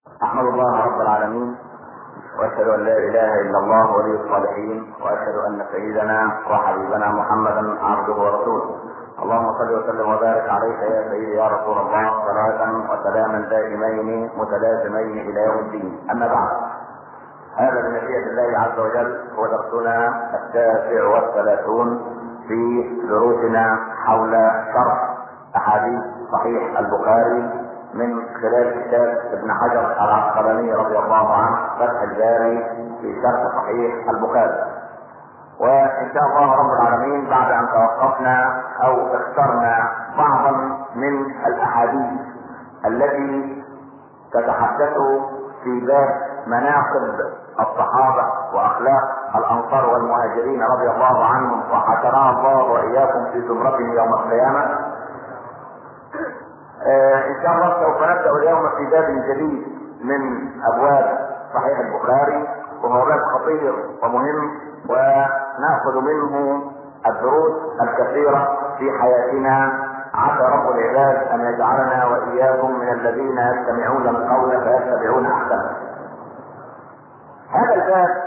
احمد الله رب العالمين واشهد ان لا اله الا الله ولي الصالحين واشهد ان سيدنا وحبيبنا محمدا عبده ورسوله اللهم صل وسلم وبارك عليك يا سيدي يا رسول الله صلاة وسلاما دائمين متلازمين الى يوم الدين اما بعد هذا بمشيئة الله عز وجل هو درسنا التاسع والثلاثون في دروسنا حول شرح احاديث صحيح البخاري من خلال كتاب ابن حجر العسقلاني رضي الله عنه فتح الباري في شرح صحيح البخاري وان شاء الله رب العالمين بعد ان توقفنا او اخترنا بعضا من الاحاديث التي تتحدث في باب مناقب الصحابة واخلاق الانصار والمهاجرين رضي الله عنهم وحشرنا الله واياكم في زمرتهم يوم القيامة آه ان شاء الله سوف نبدا اليوم في باب جديد من ابواب صحيح البخاري وهو باب خطير ومهم وناخذ منه الدروس الكثيره في حياتنا عسى رب العباد ان يجعلنا واياكم من الذين يستمعون القول فيتبعون احسنه. هذا الباب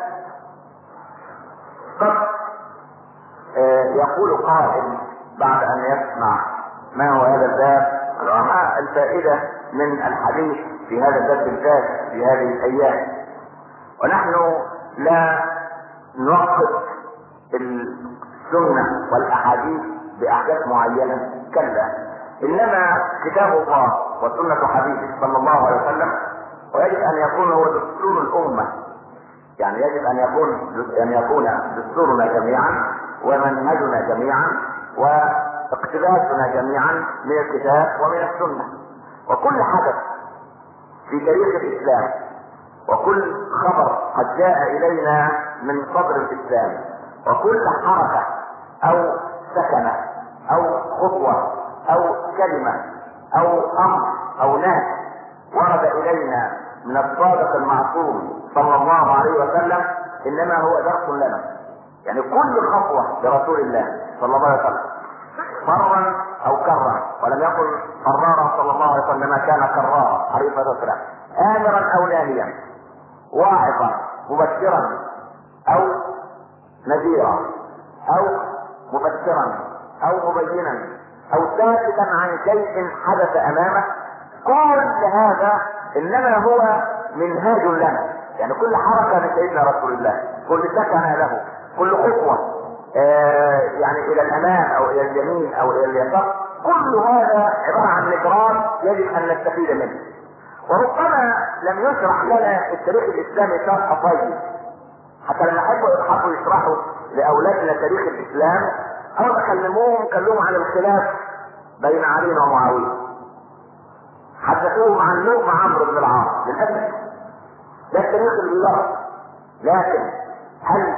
قد آه يقول قائل بعد ان يسمع ما هو هذا الباب وما الفائدة من الحديث في هذا الباب بالذات في هذه الأيام ونحن لا نوقف السنة والأحاديث بأحداث معينة كلا إنما كتاب الله وسنة حبيبه صلى الله عليه وسلم ويجب أن يكون هو دستور الأمة يعني يجب أن يكون أن يكون دستورنا جميعا ومنهجنا جميعا و اقتباسنا جميعا من الكتاب ومن السنة وكل حدث في تاريخ الإسلام وكل خبر قد جاء إلينا من صدر الإسلام وكل حركة أو سكنة أو خطوة أو كلمة أو أمر أو نهي ورد إلينا من الصادق المعصوم صلى الله عليه وسلم إنما هو درس لنا يعني كل خطوة لرسول الله صلى الله عليه وسلم فرا او كرا ولم يقل قرارا صلى الله عليه وسلم كان كرارا عليه الصلاه والسلام امرا او ناهيا واعظا مبشرا او نذيرا او مفسرا او مبينا او ساكتا عن شيء حدث امامه كل هذا انما هو منهاج لنا يعني كل حركه من سيدنا رسول الله كل سكن له كل خطوه آه يعني الى الامام او الى اليمين او الى اليسار كل هذا عباره عن نجران يجب ان نستفيد منه وربما لم يشرح لنا التاريخ الاسلامي شرح طيب حتى لما يحبوا يحبوا يشرحوا لاولادنا تاريخ الاسلام او كلموهم كلموهم عن الخلاف بين علي ومعاويه حدثوهم عن لوم عمرو بن العاص للاسف ده التاريخ اللي يرى لكن هل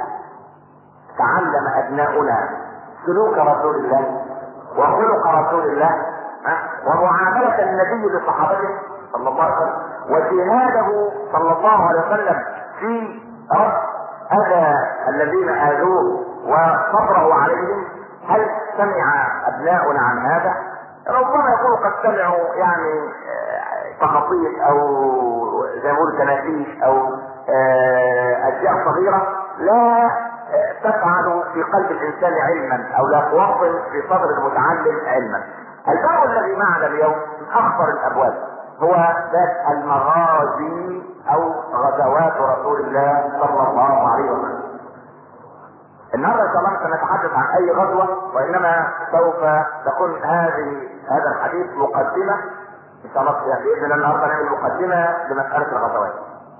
تعلم ابناؤنا سلوك رسول الله وخلق رسول الله ومعاملة النبي لصحابته صلى الله عليه وسلم وجهاده صلى الله عليه وسلم في رد اذى الذين اذوه وصبره عليهم هل سمع ابناؤنا عن هذا؟ ربما يكونوا قد سمعوا يعني تخطيط او زي ما بيقولوا تنافيش او اشياء صغيره لا تفعل في قلب الانسان علما او لا توطن في صدر المتعلم علما الباب الذي معنا اليوم من اخطر الابواب هو باب المغازي او غزوات رسول الله صلى الله عليه وسلم النهارده ان شاء الله سنتحدث عن اي غزوه وانما سوف تكون هذه هذا الحديث مقدمه ان شاء الله يعني باذن الله النهارده نعمل مقدمه لمساله الغزوات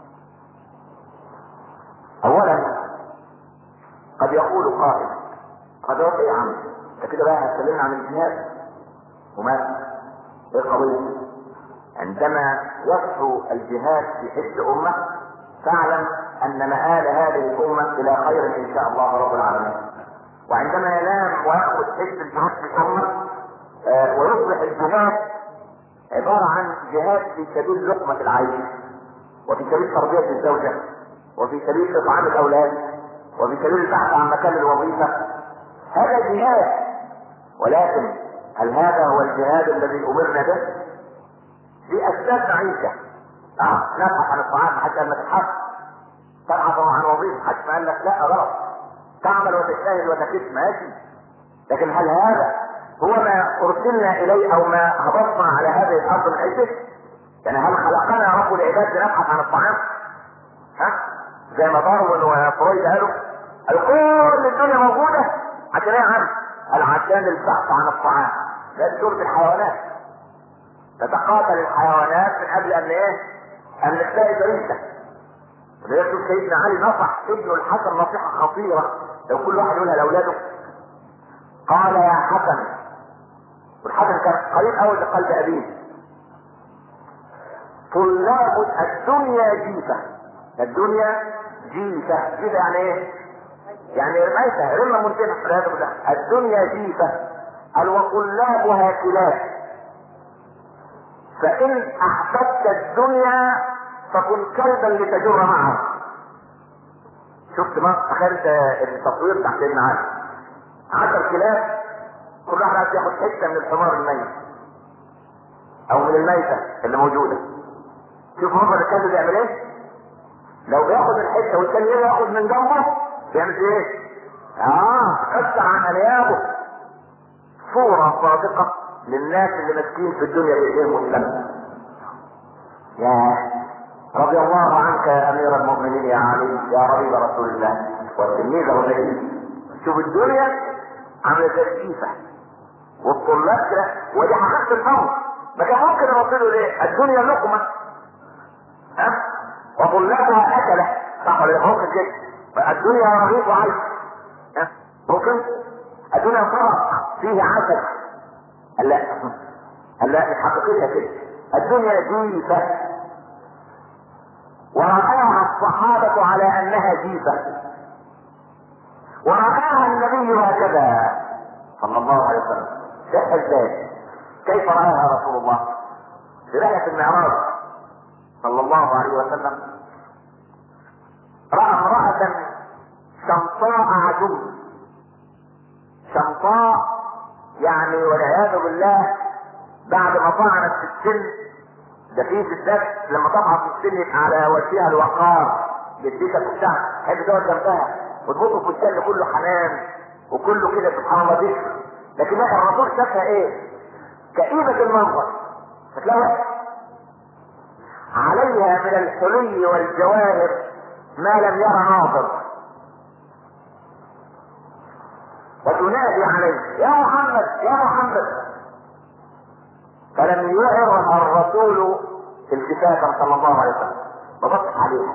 اولا قد يقول قائل قد يقول ايه يا عم انت كده بقى هتكلمنا عن الجهاد وما ايه القضيه عندما يصحو الجهاد في حس امه فاعلم ان مآل هذه الامه الى خير ان شاء الله رب العالمين وعندما ينام ويأخذ حس الجهاد في امه آه ويصبح الجهاد عبارة عن جهاد في سبيل لقمة العيش وفي سبيل تربية الزوجة وفي سبيل إطعام الأولاد وفي سبيل البحث عن مكان الوظيفة هذا جهاد ولكن هل هذا هو الجهاد الذي أمرنا به؟ في أسباب معيشة اه نبحث عن الطعام ما حدش قال ما تبحث تبحث عن وظيفه حدش ما قال لك لا غلط تعمل وتجتهد وتكف ماشي لكن هل هذا هو ما ارسلنا اليه او ما هبطنا على هذه الارض من اجله؟ يعني هل خلقنا رب العباد لنبحث عن الطعام؟ ها؟ زي ما داروين وفرويد قالوا قالوا كل الدنيا موجوده عشان ايه يا عم؟ قال عشان البحث عن الطعام ده سورة الحيوانات تتقاتل الحيوانات من قبل ان ايه؟ ان نلاقي بريسه ولذلك سيدنا علي نصح ابنه الحسن نصيحه خطيره لو كل واحد يقولها لاولاده قال يا حسن والحسن كان قريب قوي لقلب ابيه طلاب الدنيا جيفه الدنيا جيفه جيفه يعني ايه؟ يعني رميتها رمى منتنه والعياذ بالله الدنيا جيفه قال وطلابها كلاب فان احببت الدنيا فكن كلبا لتجر معه شفت ما تخيل التصوير تحت سيدنا علي عشر كلاب كل واحد عايز ياخد حته من الحمار الميت او من الميته اللي موجوده شوف هو الكلب بيعمل ايه لو بياخد الحته والثاني ياخد من جنبه بيعمل ايه اه قطع عن انيابه صورة صادقة للناس اللي ماسكين في الدنيا بايديهم والسلام يا رضي الله عنك يا امير المؤمنين يا علي يا ربيب رسول الله والتلميذ النبي شوف الدنيا عامله زي الكيسه والطلاب كده ودي حقيقه الامر ما كان ممكن يوصلوا ليه؟ الدنيا لقمه ها وطلابها اكله صح ولا ممكن كده الدنيا رغيف وعيش ها ممكن الدنيا طبق فيه عسل قال لا قال لا مش حقيقتها كده الدنيا جيفه ورآها الصحابة على أنها جيفة ورآها النبي هكذا صلى الله عليه وسلم شاف ازاي كيف رآها رسول الله في رحلة المعراج صلى الله عليه وسلم رأى امرأة شمطاء عجوز شمطاء يعني والعياذ بالله بعد ما طعنت في السن ده في ستات لما تطعن في السن يبقى على وجهها الوقار بالديكة بتاعها تحب تقعد جنبها وتبص في السن كله حنان وكله كده سبحان الله ذكر لكن لا الرسول شافها ايه؟ كئيبة المنظر فتلاقي عليها من الحلي والجواهر ما لم يرى ناظر وتنادي عليه يا محمد يا محمد فلم يعرها الرسول التفاتا صلى الله عليه وسلم فبص عليها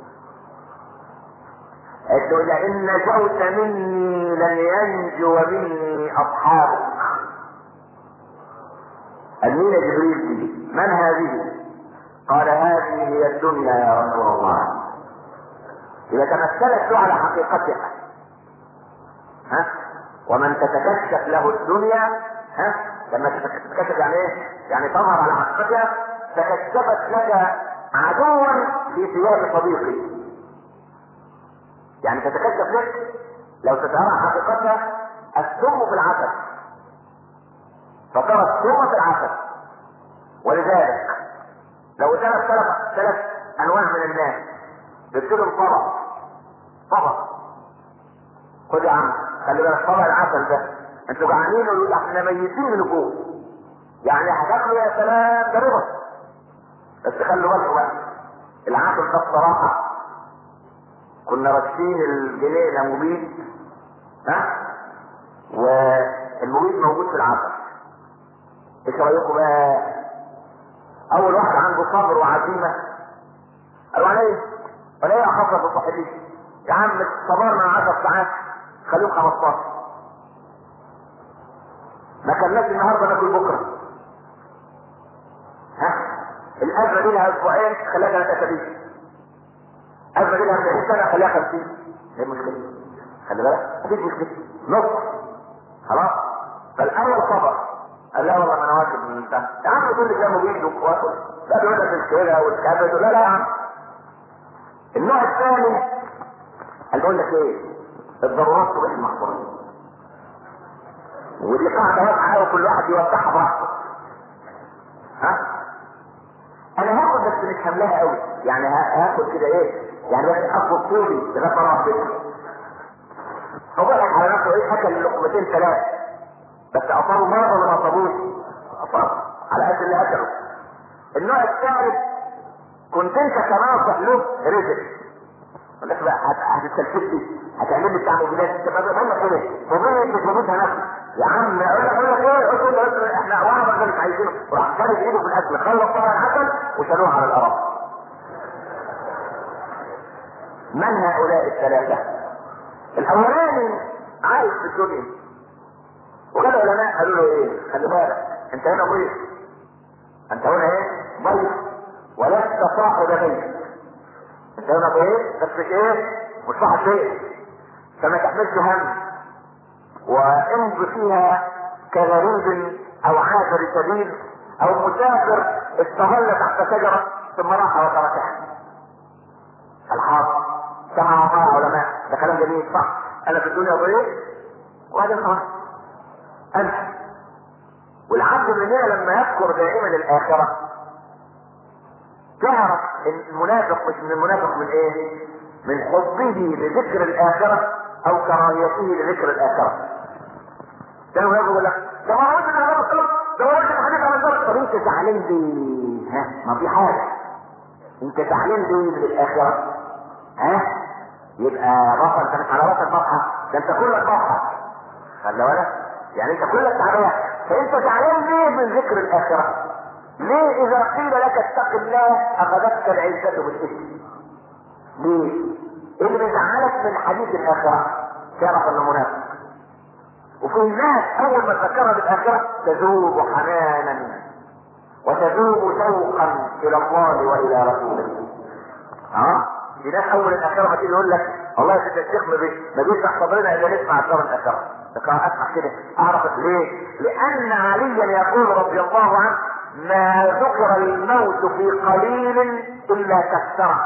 قالت له لئن نجوت مني لن ينجو مني اصحابك قال مين جبريل دي من هذه قال هذه هي الدنيا يا رسول الله اذا تمثلت له على حقيقتها ها ومن تتكشف له الدنيا ها لما تتكشف يعني ايه؟ يعني تظهر على حقيقتها تكشفت لك عدوا في ثياب صديقي يعني تتكشف لك لو تترى حقيقتها السم في العسل فترى السم في العسل ولذلك لو ثلاث ثلاث ثلاث انواع من الناس بيكتبوا طبق طبق خد يا عم خلي بالك طبق العسل ده انتوا جعانين ويقول احنا ميتين من الجوع يعني هتاكلوا يا سلام ده ربا بس خلوا بالكم بقى العسل ده بصراحه كنا راشين الجنيه مبيد ها والمبيد موجود في العسل ايش رايكم بقى اول واحد عنده صبر وعزيمه قالوا عليه ولا ايه اخفف بصاحبي يا عم صبرنا 10 ساعات خليهم 15 ما كناش النهارده ناكل بكره ها الازمه دي لها اسبوعين خليها ثلاث اسابيع ازمه دي لها 40 سنه خليها 50 ايه المشكله؟ خلي بالك مفيش مشكله نص خلاص فالاول صبر قال لا والله ما انا واكل من انت يا عم تقول لي كام وجيد واكل لا تقول لك الكلى والكبد لا لا يا عم النوع الثاني قال بقول لك ايه الضرورات تبقى محظورين ودي قاعدة واضحة وكل واحد يوضحها براحته ها انا هاخد بس مش هملاها قوي يعني ه- هاكل كده ايه يعني بس اخد طولي لغايه ما اروح بيتي فضحك على نفسه ايه اكل لقمتين ثلاثه بس اصابوا مرض ولا ما اصابوش؟ اصاب على قد اللي اكله النوع الثالث كنت انت كناصح له رزق يقول لك بقى هت- هتستلفتي هتعمل لي بتاع موجودات انت بقى بقول لك ايه ومين مش موجودها نفسك يا عم اقول لك اقول لك ايه قلت له قلت له احنا واحد ما مش عايزينه وراح كانت ايده في الاكل خلص طبعا العسل وشالوه على الارض من هؤلاء الثلاثه الاولاني عايش في الدنيا وقال العلماء قالوا له ايه خلي بالك انت هنا ضيف انت هنا ايه ضيف ولست صاحب بيت انت هنا ضيف بس مش ايه مش صاحب بيت فما تحملش هم وامض فيها كغريب او عابر سبيل او مسافر استظل تحت شجره ثم راح وتركها الحاصل سمع وقال علماء ده كلام جميل صح انا في الدنيا ضيف وبعدين خلاص امشي والعبد مننا لما يذكر دائما الاخره تعرف ان المنافق مش من المنافق من ايه؟ من حبه لذكر الاخره او كراهيته لذكر الاخره. ده هو يقول لك ده ما قلت انا هذا ده ما قلت الحديث عن النار طب انت زعلان ليه؟ ها ما في حاجه انت زعلان ليه من الاخره؟ ها؟ يبقى بطل انت مش على راسك بطحه ده انت كلك بطحه خلي بالك يعني انت كلك تعبان فانت زعلان ليه من ذكر الاخره؟ ليه اذا قيل لك اتق الله اخذتك العزه بالاثم؟ ليه؟ ايه اللي بيزعلك من حديث الاخره؟ تعرف انه منافق وفي ناس اول ما تذكرها بالاخره تذوب حنانا وتذوب شوقا الى الله والى رسوله ها في ناس اول الاخره ما تيجي يقول لك والله يا سيدي الشيخ ما بي- ما بيفتح صدرنا الا نسمع اخبار الاخره لكن اسمع كده اعرف ليه؟ لان عليا يقول رضي الله عنه ما ذكر الموت في قليل الا كثره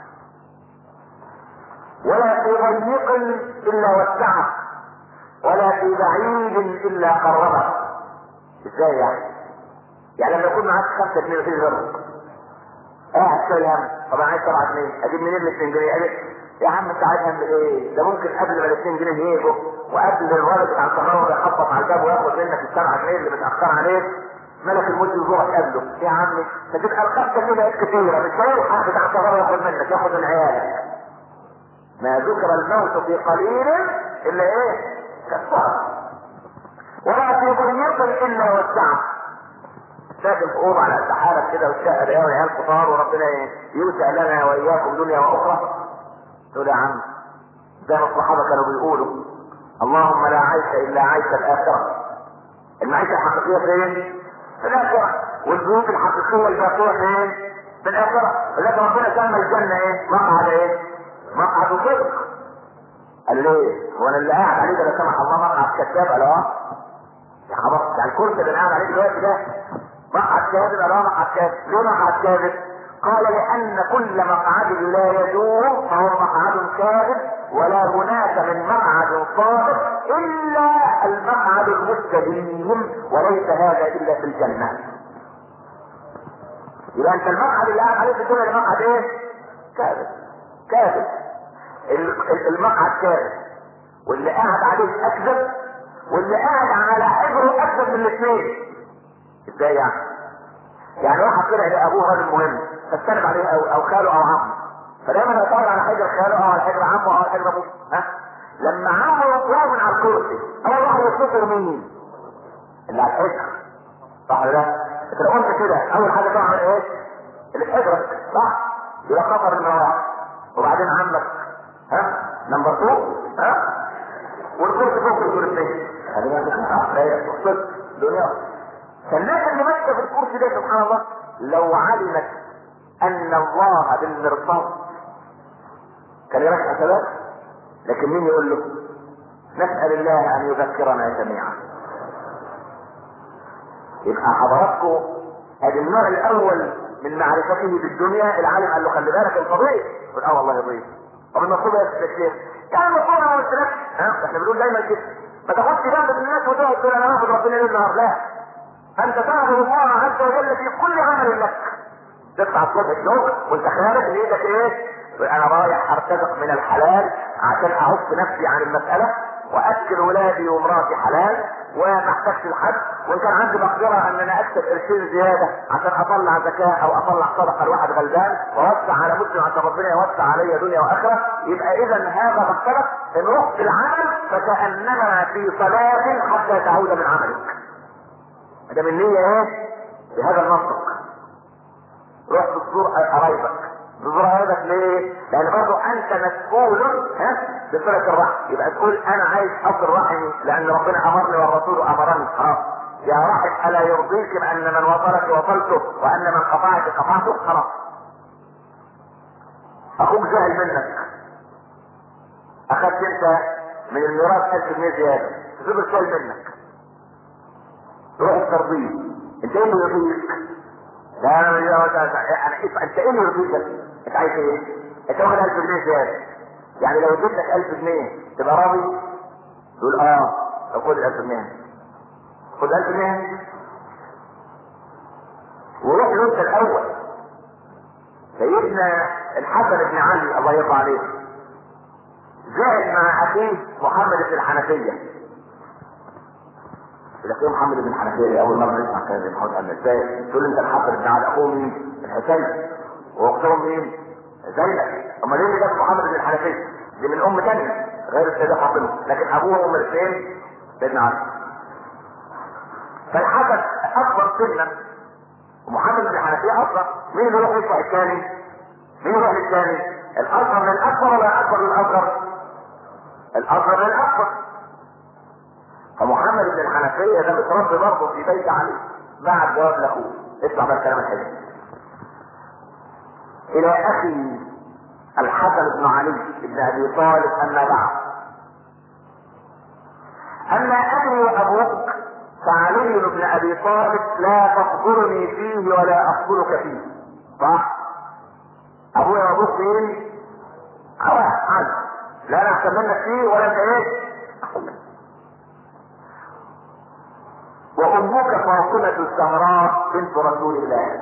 ولا في ضيق الا وسعه ولا في بعيد الا قربه ازاي يعني؟ يعني لما يكون معاك خمسة جنيه مفيش غيرهم قاعد شايل هم طبعا عايز 7 جنيه اجيب منين ال 2 جنيه أجيب. يا عم انت عايز هم ايه ده ممكن قبل ما ال 2 جنيه يجوا وقبل الولد بتاع الكهرباء يخبط على الباب وياخد منك ال 7 جنيه اللي متاخر عليك ملك الموت يزورك قبله يا عمي ده تبقى الخمسة جنيه بقت كتيرة مش هيلحق بتاع الكهرباء ياخد منك ياخد من عيالك ما ذكر الموت في قليل الا ايه كثره ولا في ضيق الا وسعه ساكن في اوضه على قد حالك كده والشقه ده والعيال كتار وربنا يوسع لنا واياكم دنيا واخرى تقول يا عم زي ما الصحابه كانوا بيقولوا اللهم لا عيش الا عيش الاخره المعيشه الحقيقيه فين؟ في الاخره والبيوت الحقيقيه الباقيه فين؟ في الاخره ولكن ربنا سمى الجنه ايه؟ مقعد ايه؟ مقعد صدق قال ليه؟ هو انا اللي قاعد عليه ده لا سمح الله مقعد كذاب قال اه يا خلاص يعني الكرسي اللي انا قاعد عليه دلوقتي ده مقعد كاذب قال اه مقعد كاذب ليه مقعد كاذب؟ قال لأن كل مقعد لا يدوم فهو مقعد كاذب ولا هناك من مقعد صادق إلا المقعد المستديم وليس هذا إلا في الجنة. يبقى أنت المقعد اللي قاعد عليه في الدنيا ده مقعد إيه؟ كاذب كاذب ال- ال- المقعد كاذب واللي قاعد عليه أكذب واللي قاعد على حجره أكذب من الاثنين. إزاي يعني؟ يعني واحد طلع لابوه راجل مهم فاستند عليه او او خاله او عمه فدايما يطول على حجر خاله او على حجر عمه او على حجر ابوه ها لما عمه يطلع من على الكرسي اول واحد يفتكر مين؟ اللي على الحجر صح ولا لا؟ انت لو قلت كده اول حاجه تعمل ايه؟ اللي في حجرك صح؟ يبقى خطر المراحل وبعدين عمك ها؟ نمبر 2 ها؟ والكرسي فوق الكرسي هذه ما تسمع لا يقصد دنيا فالناس اللي ماشيه في الكرسي ده سبحان الله لو علمت ان الله بالمرصاد كان يروح حسابات لكن مين يقول له نسال الله ان يذكرنا جميعا يبقى حضراتكم ادي النوع الاول من معرفته بالدنيا العالم قال له خلي بالك انت ضيف يقول اه والله ضيف طب المفروض يا الشيخ يعني المفروض انا ما قلتلكش ها احنا بنقول دايما كده ما تاخدش بالك من الناس وتقعد تقول انا هاخد ربنا ليل نهار لا انت تعبد الله عز وجل في كل عمل لك تطلع الصبح الشغل وانت خارج بايدك ايه؟ انا رايح ارتزق من الحلال عشان اعف نفسي عن المسألة واكل ولادي ومراتي حلال وما احتاجش لحد وان كان عندي مقدره ان انا اكسب قرشين زياده عشان اطلع زكاه او اطلع صدقه لواحد غلبان واوسع على مسلم عشان ربنا يوسع عليا دنيا واخره يبقى اذا هذا مختلف ان رحت العمل فكانما في صلاه حتى تعود من عملك. ده من نيه ايه؟ بهذا المنطق. رحت تزور قرايبك تزور قرايبك ليه؟ لان برضه انت مسؤول ها بصلة الرحم يبقى تقول انا عايز اصل رحمي لان ربنا امرني والرسول امرني خلاص يا رحم الا يرضيك بان من وصلك وصلته وان من قطعك قطعته خلاص اخوك جاهل منك اخذت انت من الميراث 1000 جنيه زياده تسيب شوي منك تروح ترضيه انت ايه اللي يرضيك؟ لا انا انا انت ايه اللي يرضيك؟ انت عايز ايه؟ انت واخد 1000 جنيه زياده يعني لو اديت لك 1000 جنيه تبقى راضي؟ تقول اه طب خد ال 1000 جنيه خد 1000 جنيه وروح له انت الاول سيدنا الحسن بن علي الله يرضى عليه زعل مع اخيه محمد بن الحنفيه الاخوه محمد بن الحنفيه اول مره نسمع كلام محمد قال ازاي تقول انت الحسن بن علي اخوه مين؟ الحسين واختهم مين؟ زينب امال ليه جاب محمد بن الحنفيه؟ دي من ام ثانيه غير السيده فاطمه لكن ابوه ام الاثنين سيدنا علي فالحسن اكبر سنا ومحمد بن الحنفيه اصغر مين اللي يروح يدفع الثاني؟ مين يروح للثاني؟ الاصغر من الاكبر ولا الاكبر من الاصغر؟ الاصغر من الاكبر فمحمد بن الحنفيه ده متربي برضه في بيت علي بعد جواب لاخوه اسمع بقى الكلام الحلو الى اخي الحسن بن علي بن ابي طالب اما بعد اما ابي وابوك فعلي بن ابي طالب لا تخبرني فيه ولا اخبرك فيه صح ابويا وابوك فين عواف عز لا انا احسن منك فيه ولا انت ايه وامك فاطمه الزهراء بنت رسول الله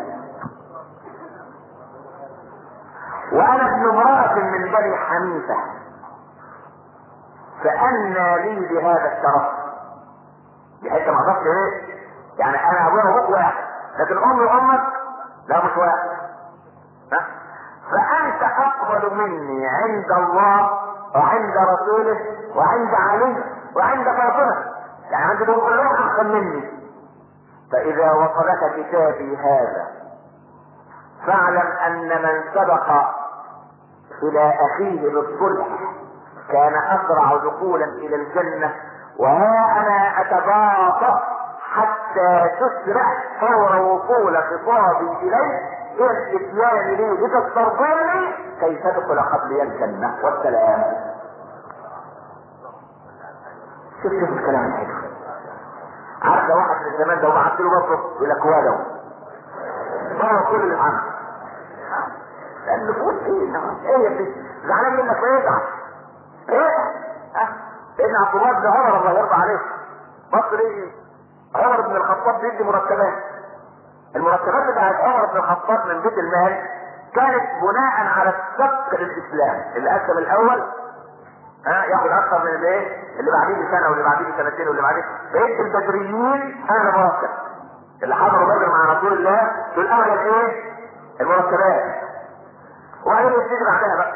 وانا ابن امرأة من بني حنيفة فأنى لي بهذا الشرف دي حتة ما اعرفش ايه يعني انا ابويا وابوك واحد لكن امي وامك لا مش واحد ها فانت اقبل مني عند الله وعند رسوله وعند علي وعند فاطمة يعني عند دول كلهم احسن مني فاذا وصلك كتابي هذا فاعلم ان من سبق الى اخيه بالصلح كان اسرع دخولا الى الجنة وها انا اتباطأ حتى تسرع فور وصول خطابي اليه الى الاتيان لي لتسترضيني كي تدخل قبلي الجنة والسلام شوف شوف الكلام الحلو عارف لو واحد من زمان ده وبعت له بطل يقول لك ولو ضرب كل العمل لان نفوس ايه ايه يا ابني زعلان منك فيزعل ايه اه ابن عبد الله بن عمر الله يرضى عليه بص ليه عمر بن الخطاب بيدي مرتبات المرتبات بتاعت عمر بن الخطاب من بيت المال كانت بناء على السبق للاسلام اللي اسلم الاول ها ياخد اكثر من الايه اللي بعديه بسنه واللي بعديه بسنتين واللي بعديه بقيه البدريين انا مرتب اللي حضروا بدر مع رسول الله دول اغلى الايه المرتبات وبعدين يبتدي بعدها بقى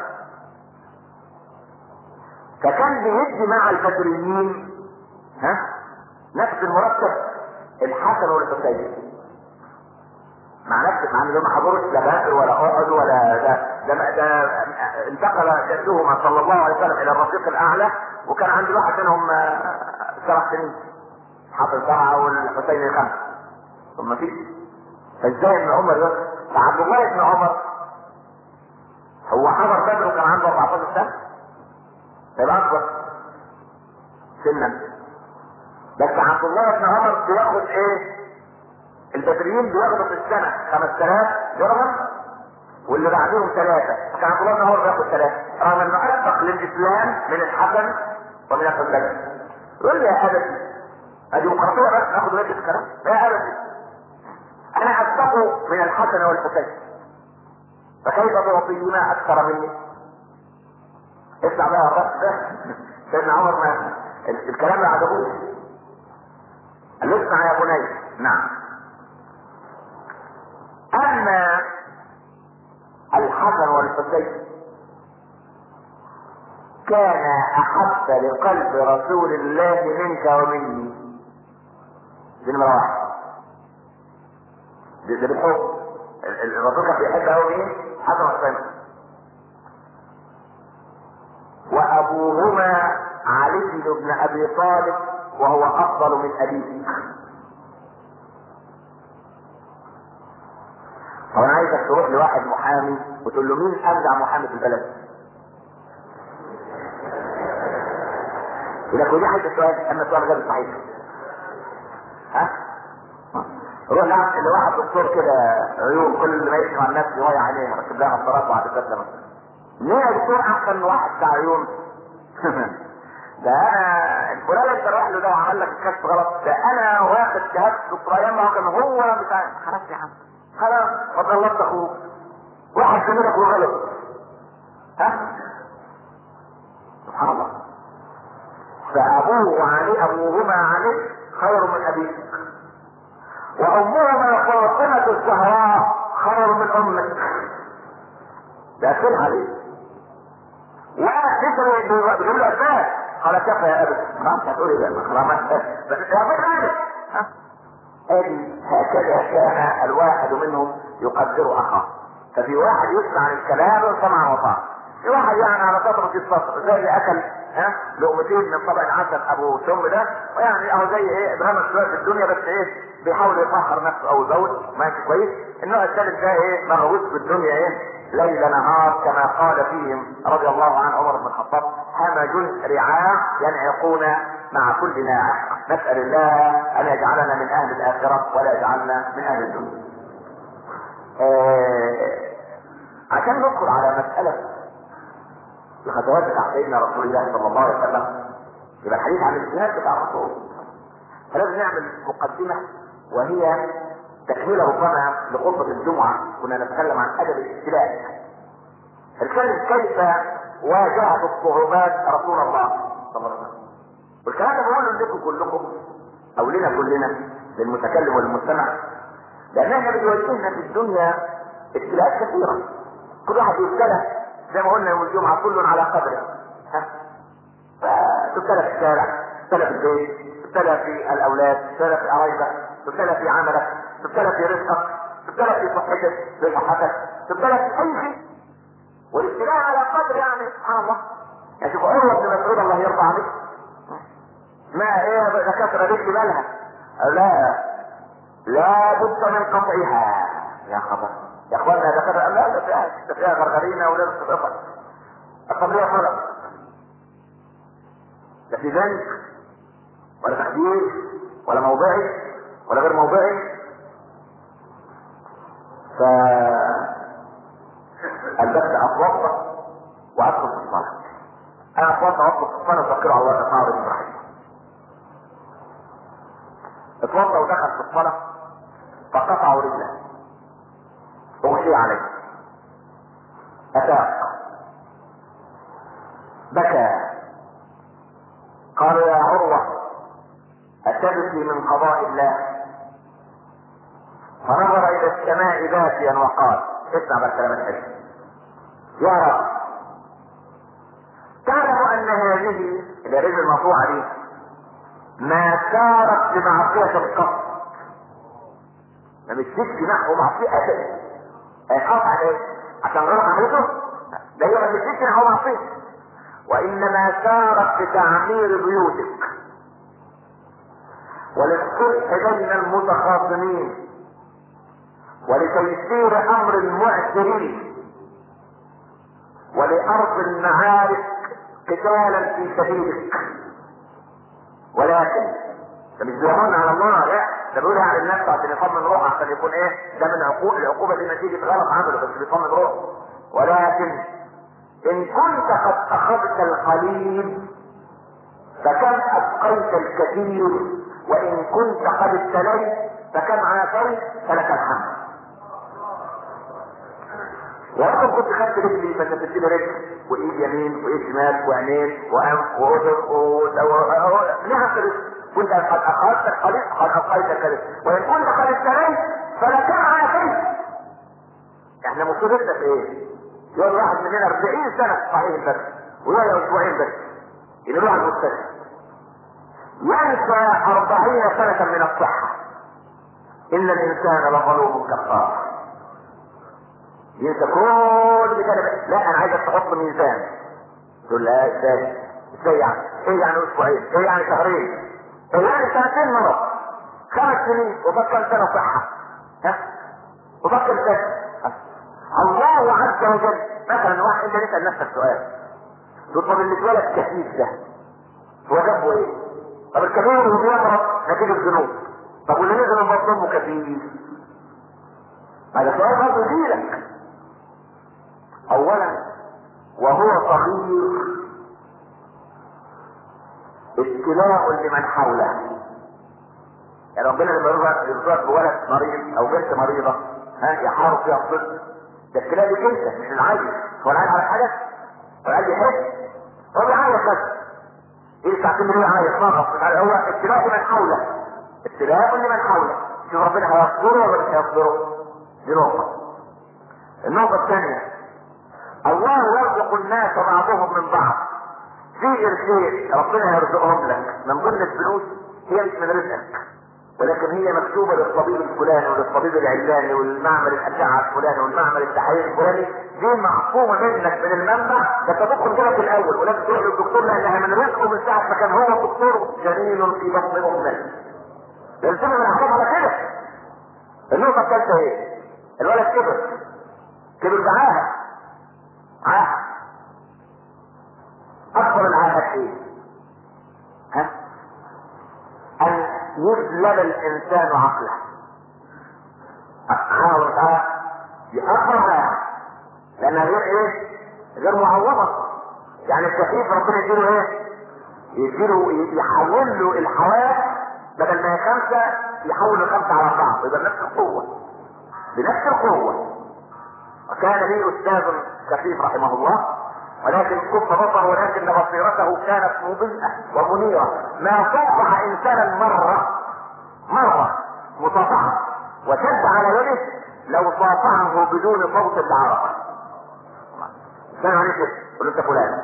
فكان بيدي مع البدريين ها نفس المرتب الحسن والحسين مع نفس مع انه ما حضروش لا بدر ولا احد ولا ده ده, ده انتقل جدهما صلى الله عليه وسلم الى الرفيق الاعلى وكان عند واحد منهم سبع سنين حصل سبعه والحسين خمسه ثم في فازاي ابن عمر ده فعبد الله بن عمر هو حضر بدر وكان عنده 14 سنه يبقى اكبر سنا بس عبد الله بن عمر بياخد ايه البدريين بياخدوا في السنه 5000 درهم واللي بعدهم ثلاثه فكان عبد الله بن عمر بياخد ثلاثه رغم انه اسبق للاسلام من الحسن ومن الحسين يقول لي يا ابتي ادي مقاطعه بس ناخد وجه الكلام يا ابتي انا اسبقه من الحسن والحسين فكيف تعطينا اكثر مني اسمع بقى الرأس ده سيدنا عمر ما الكلام ما عجبوش قال له اسمع يا بني نعم اما الحسن والحسين كان احب لقلب رسول الله منك ومني دي نمرة واحد ده ده بالحب ال- ال- الرسول كان بيحب قوي مين؟ حسن وحسين وابوهما علي بن ابي طالب وهو افضل من ابيه طب انا عايزك تروح لواحد محامي وتقول له مين ابدع محامي في البلد يقول لك ودي حاجه السؤال اما السؤال ده صحيح ها روح لعب لواحد دكتور كده عيون كل ما يسمع الناس يضيع عليها ركب لها نظارات وعدسات مثلا ليه يا دكتور احسن من واحد بتاع عيون ده انا الفلان انت رايح له ده وعمل لك الكشف غلط ده انا واخد شهاده دكتوراه ما هو كان هو بتاع خلاص يا عم خلاص قد غلطت اخوك واحد زميلك وغلط ها سبحان الله فابوه وعلي ابوهما علي خير من ابيك وامهما فاطمه الزهراء خير من امك ده اكل عليه ولسه بيقول له اسباب قال كفى يا ابي خلاص هتقول ايه بقى خلاص بس يا ابي ها ادي هكذا كان الواحد منهم يقدر اخاه ففي واحد يسمع الكلام سمع وطاع في واحد يعني على سطر في السطر زي اللي اكل ها لقمتين من طبق العسل ابو سم ده ويعني اهو زي ايه ابراهيم شويه في الدنيا بس ايه بيحاول يفخر نفسه او يزود ماشي كويس النوع الثالث ده ايه مغوص في الدنيا ايه ليل نهار كما قال فيهم رضي الله عن عمر بن الخطاب همج رعاع ينعقون مع كل ناعق نسال الله ان يجعلنا من اهل الاخره ولا يجعلنا من اهل الدنيا آه عشان ندخل على مساله الخطوات بتاع سيدنا رسول الله صلى الله عليه وسلم يبقى الحديث عن الاجتهاد بتاع الرسول فلازم نعمل مقدمة وهي تكملة ربما لخطبة الجمعة كنا نتكلم عن أدب الابتلاء نتكلم كيف واجهت الصعوبات رسول الله صلى الله عليه وسلم والكلام ده بقوله لكم كلكم أو لنا كلنا للمتكلم والمستمع لأن احنا بتواجهنا في الدنيا ابتلاءات كثيرة كل واحد يبتلى زي ما قلنا يوم الجمعة كل على قدره ها فتبتلى في الشارع تبتلى في البيت تبتلى في الأولاد تبتلى في قرايبك تبتلى في عملك تبتلى في رزقك تبتلى في صحتك في صحتك تبتلى في أي شيء والابتلاء على قدر يعني سبحان الله يعني شوف عروة بن مسعود الله يرضى عليه ما ايه دكاترة رجل مالها لا لا بد من قطعها يا خبر يا اخوانا ده كده لا ده فيها ده فيها غرغرينه ولازم تتقطع القضيه فرق ده في بنك ولا تخدير ولا موضعي ولا غير موضعي ف البس اتوضا وادخل في الصلاه انا اتوضا وادخل في الصلاه وافكر على الله تعالى ابراهيم اتوضا ودخل في الصلاه فقطعوا رجله اغشي عليه افاق بكى قال يا عروة أتبكي من قضاء الله فنظر إلى السماء باكيا وقال اسمع بقى الكلام الحلو يا رب تعلم أن هذه الرجل المرفوعة دي ما سارت بمعصية القصد ما مشيتش نحو معصية أبدا هيخاف عليه عشان غير عملته ده هي ما مشيتش نحو معصية وإنما سارت بتعمير بيوتك وللصلح بين المتخاصمين ولتيسير أمر المعسرين ولأرض المعارك قتالا في سبيلك ولكن ده مش بيرهن على الله لا ده بيقول على النفس عشان يطمن روحه عشان يكون ايه ده من عقوق العقوبه دي نتيجه غلط عمله بس بيطمن روحه ولكن ان كنت قد اخذت القليل فكم ابقيت الكثير وان كنت قد ابتليت فكم عافيت فلك الحمد يا رب كنت خدت رجلي فشفت لي رجل وايد يمين وايد شمال وعينين وانف واذن ونعم رزق وانت قد اخذت الخليط قد ابقيت الكريم وان كنت قد اشتريت فلكان على كيف احنا مصيبتنا في ايه؟ يقعد واحد مننا 40 سنه في صحيح بس ويقعد اسبوعين بس يروح على المستشفى ينسى أربعين سنة من الصحة إن الإنسان لظلوم كفار ينسى كل كده لا أنا عايزك تحط ميزان تقول لا ازاي ازاي يعني ايه يعني اسبوعين ايه يعني شهرين ايه يعني سنتين مرض خمس سنين وبطل سنة صحة ها وبطل سنة الله عز وجل مثلا واحد انت نسأل نفسك سؤال تقول طب اللي اتولد كثيف ده هو جنبه ايه؟ طب الكبير اللي بيمرض نتيجة ذنوب طب واللي نزل من بطن امه كثيف هذا سؤال برضه يجيلك اولا وهو صغير ابتلاء لمن حوله يعني ربنا لما يرزقك بولد مريض او بنت مريضه ها يحارب فيها الطفل ده ابتلاء ليك انت مش العيل هو العيل على حاجه هو العيل يحس هو بيعيط بس ايه ساعتين ليه عايز نغص هو ابتلاء لمن حوله ابتلاء لمن حوله شوف ربنا هيصبره ولا مش هيصبره دي نقطة النقطة الثانية الله يرزق الناس بعضهم من بعض في الخير ربنا يرزقهم لك من ضمن الفلوس هي مش من رزقك ولكن هي مكتوبة للطبيب الفلاني وللطبيب العلاني والمعمل الأشعة الفلاني والمعمل التحاليل الفلاني دي معصومة منك من المنبع ده تدخل كده في الأول ولكن تروح للدكتور لأنها من رزقه من ساعة ما كان هو الدكتور جنين في بطن أمه يلزم من الحكم على كده النقطة الثالثة ايه؟ الولد كبر كبر بعاهة عاهة أكبر العاهات ايه؟ ها؟ أن يسلب الإنسان عقله عاوز يأخر عاهة لأنها غير ايه؟ غير معوضة يعني الكفيف ربنا يديله ايه؟ يديله يحول له الحواس بدل ما هي خمسة يحول الخمسة على أربعة يبقى بنفس القوة بنفس القوة وكان لي أستاذ كفيف رحمه الله ولكن كف بصر ولكن بصيرته كانت مضيئة ومنيرة ما صافح إنسانا مرة مرة مصافحة وشد على يده لو صافحه بدون صوت لعرفه كان عليه كده قل انت فلان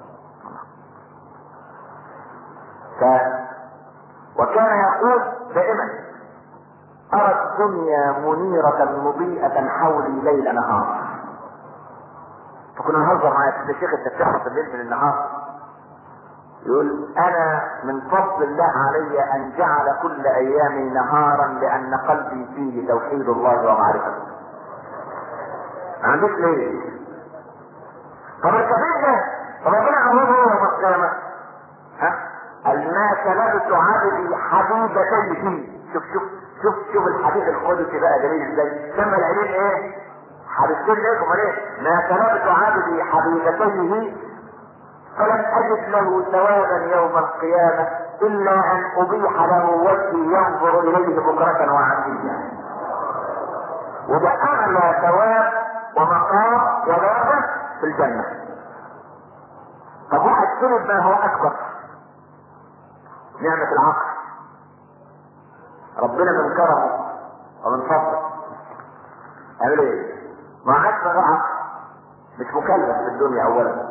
ف... وكان يقول دائما أرى الدنيا منيرة مضيئة حولي ليل نهار فكنا نهزر معايا يا شيخ انت بتحرص الليل من النهار يقول انا من فضل الله علي ان جعل كل ايامي نهارا لان قلبي فيه توحيد الله ومعرفته ما عندوش ليل طب الكبير ده طب ربنا عمره يوم القيامه ها قال ما سلبت عبدي حبيبتيه شوف شوف شوف شوف الحديث القدسي بقى جميل ازاي سمى العينين ايه حبيبتين ليه امال ايه ما سلبت عبدي حبيبتيه فلم اجد له ثوابا يوم القيامه الا ان ابيح له وجهي ينظر اليه بكره وعشيا وده اعلى ثواب ومقام ودرجه في الجنه طب واحد سلب ما هو اكبر نعمة العقل ربنا من كرمه ومن فضله يعمل ايه؟ ما عادش عقل مش مكلف في الدنيا اولا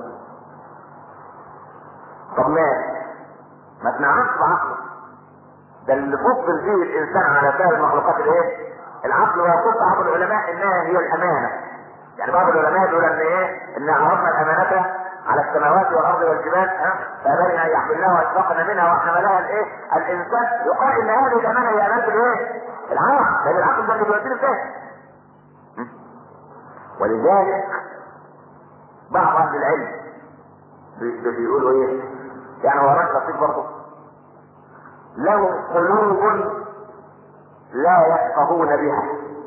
طب مات ما تنعمش بعقله ده اللي فضل فيه الانسان على سائر المخلوقات الايه؟ العقل ويقول بعض العلماء انها هي الامانه يعني بعض العلماء يقول ان ايه؟ ان عرضنا الامانه على السماوات والارض والجبال ها فابين ان يحملنها واشفقن منها وحملها الايه؟ الانسان يقال ان هذه الامانه هي امانه الايه؟ العقل لان العقل ده اللي بيودينا فين؟ ولذلك بعض اهل العلم بي- بيقولوا ايه؟ يعني هو راجل بسيط برضه لهم قلوب لا يفقهون بها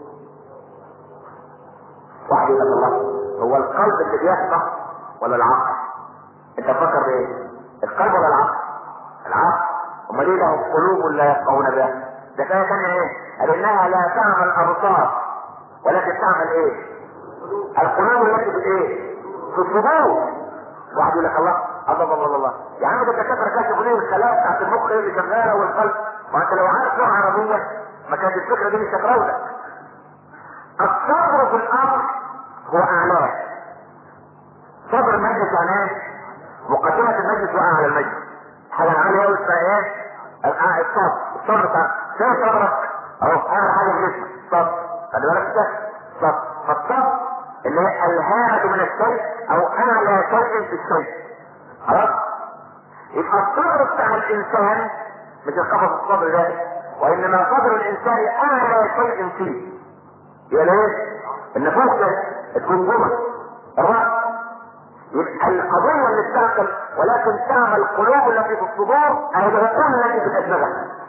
واحد يقول الله هو القلب اللي بيفقه ولا العقل؟ انت تفكر بايه؟ القلب ولا العقل؟ العقل امال ليه لهم قلوب لا يفقهون بها؟ ده كان كان ايه؟ قال انها لا تعمل ابصار ولكن تعمل ايه؟ القلوب التي في الايه؟ في الصدور واحد يقول لك الله الله الله الله الله يا عم ده الدكاتره كانت ليه الخلايا بتاعت المخ اللي شغاله والقلب ما انت لو عارف لغه عربيه ما كانت الفكره دي مش هتراودك الصبر في الامر هو اعلاه صبر المجلس يعني ايه؟ مقدمه المجلس واعلى المجلس حاجه عاليه قوي اسمها ايه؟ الصبر الصبر بتاع فين صبرك؟ اهو اعلى حاجه في جسمك صبر خلي بالك ده صبر فالصبر اللي هي الهامة من الشيء او اعلى شيء في الشيء خلاص يبقى الصبر بتاع الانسان مش القفص الصبر ده وانما صبر الانسان اعلى شيء فيه يبقى ايه النفوس ده الجمجمه الراس يبقى القضيه اللي بتعقل ولكن تعمل القلوب التي في الصدور اهي العقول التي في الادمغه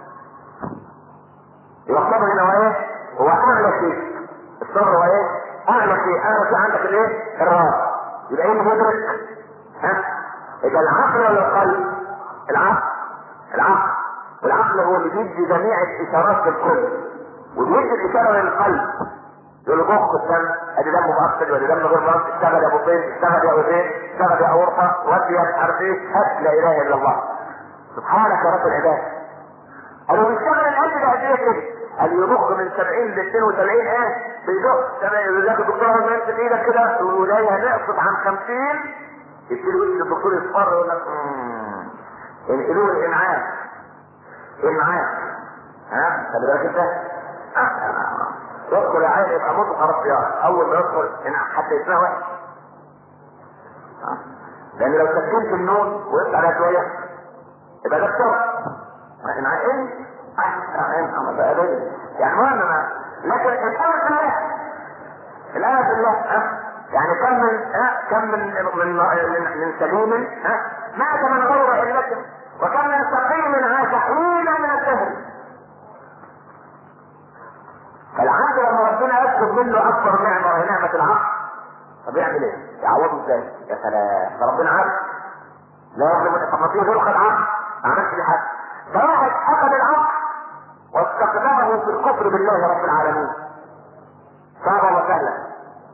يبقى الصبر هنا هو ايه؟ هو اعلى شيء الصبر هو ايه؟ اعلى شيء اعلى شيء عندك الايه؟ الراس يبقى ايه مدرك؟ ها؟ يبقى العقل ولا القلب؟ العقل العقل والعقل هو اللي بيدي جميع الاشارات للكل وبيدي الاشاره للقلب يقول له ضخ الدم ادي دم مؤكد وادي دم غير مؤكد اشتغل يا ابو طين اشتغل يا ابو زين اشتغل يا اورطه ودي يا مش عارف ايه هات لا اله الا الله سبحانك يا رب العباد قالوا بيشتغل القلب ده قد ايه كده؟ قال يضخ من 70 ل 72 ايه؟ بيضخ تمام يقول الدكتور لما يمسك ايدك كده ولايه هنقصد عن 50 يبتدي وش الدكتور يصفر يقول لك انقلوه الانعاش انعاش ها خلي بالك انت يدخل عين يبقى موت خلاص يا اول ما يدخل حتى يسمع وحش لان لو سكنت النون وقفت عليها شويه يبقى ده الشر انعاش يعني المهم لكن الامر بالله الآية بالله ها يعني كم من ها كم من من من, من سليم ها مات من غير علة وكم من سقيم عاش حينا من الدهر فالعبد لما ربنا يطلب منه اكبر نعمه وهي نعمه العقل طب يعمل ايه؟ يعوضه ازاي؟ يا سلام ده ربنا عارف لا يظلم طب ما فيه غيره خد عقل ما عملش لي حاجه ده واحد اخذ العقل واستخدمه في الكفر بالله رب العالمين صعبه وسهله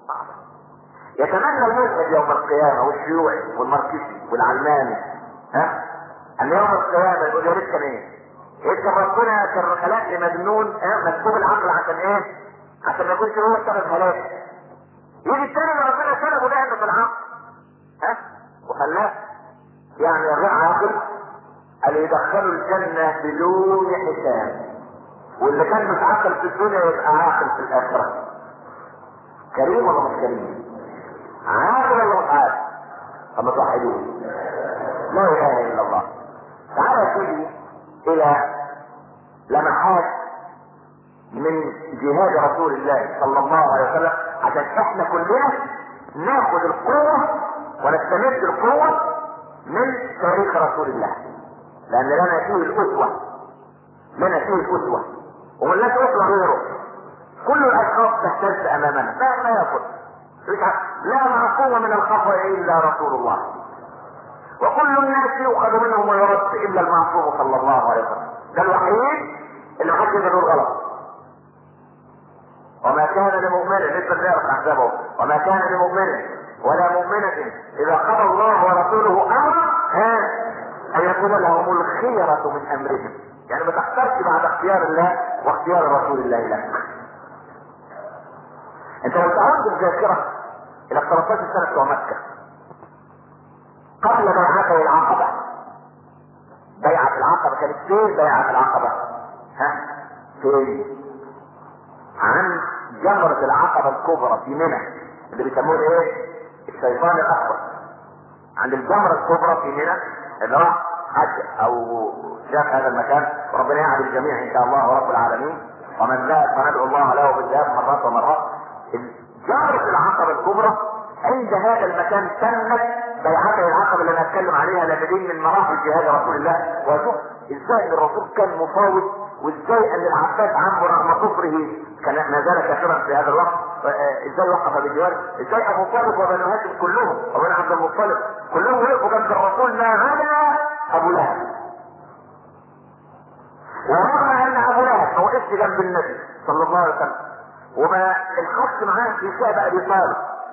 يتمنى الملحد يوم القيامه والشيوعي والماركسي والعلماني ها ان يوم القيامه يقول يا ريت كان ايه؟ يمكن ربنا كان خلق لي مجنون ها مسكوب العقل عشان ايه؟ عشان ما يكونش هو سبب هلاك يجي الثاني اللي ربنا سلبه نعمه العقل ها وخلاه يعني الرئة عاقل اللي يدخله الجنة بدون حساب واللي كان مش عاقل في الدنيا يبقى عاقل في الآخرة كريم ولا مش كريم؟ عاقل ولا مش عاقل؟ أما توحدوه لا إله إلا الله تعالى يا سيدي إلى لمحات من جهاد رسول الله صلى الله عليه وسلم عشان احنا كلنا ناخد القوة ونستمد القوة من تاريخ رسول الله لأن لنا فيه الأسوة لنا فيه الأسوة وملناش أسوة غيره كل الأشخاص تهتز أمامنا ما ما يقول لا معصوم من الخطأ إلا رسول الله وكل الناس يؤخذ منهم ويرد إلا المعصوم صلى الله عليه وسلم ده الوحيد اللي حد يقدر غلط وما كان لمؤمن لسه بنعرف احزابه وما كان لمؤمن ولا مؤمنة إذا قضى الله ورسوله أمرا ها أن يكون لهم الخيرة من أمرهم يعني ما تختارش بعد اختيار الله واختيار رسول الله لك انت لو تعود الذاكرة الى 13 سنة بتوع مكة قبل بيعته العقبة بيعة العقبة كانت فين بيعة العقبة ها فين عن جمرة العقبة الكبرى في منى اللي بيسموه ايه الشيطان الاكبر عند الجمرة الكبرى في منى اللي راح حج او شاف هذا المكان وربنا يعد الجميع ان شاء الله رب العالمين ومن ذهب فندعو الله له بالذهاب مرات ومرات جمرة العقبة الكبرى عند هذا المكان تمت بيعته العقبة اللي انا اتكلم عليها لان دي من مراحل جهاد رسول الله وشوف ازاي الرسول كان مفاوض وازاي ان العباس عمه رغم كفره كان ما زال كافرا في هذا الوقت ازاي وقف بالجوار ازاي ابو طالب وبنو هاشم كلهم وبنو عبد المطلب كلهم وقفوا جنب الرسول ما عدا ابو لهب ورغم ان ابو لهب ما وقفش جنب النبي صلى الله عليه وسلم وما الخص معاه في شعب ابي طالب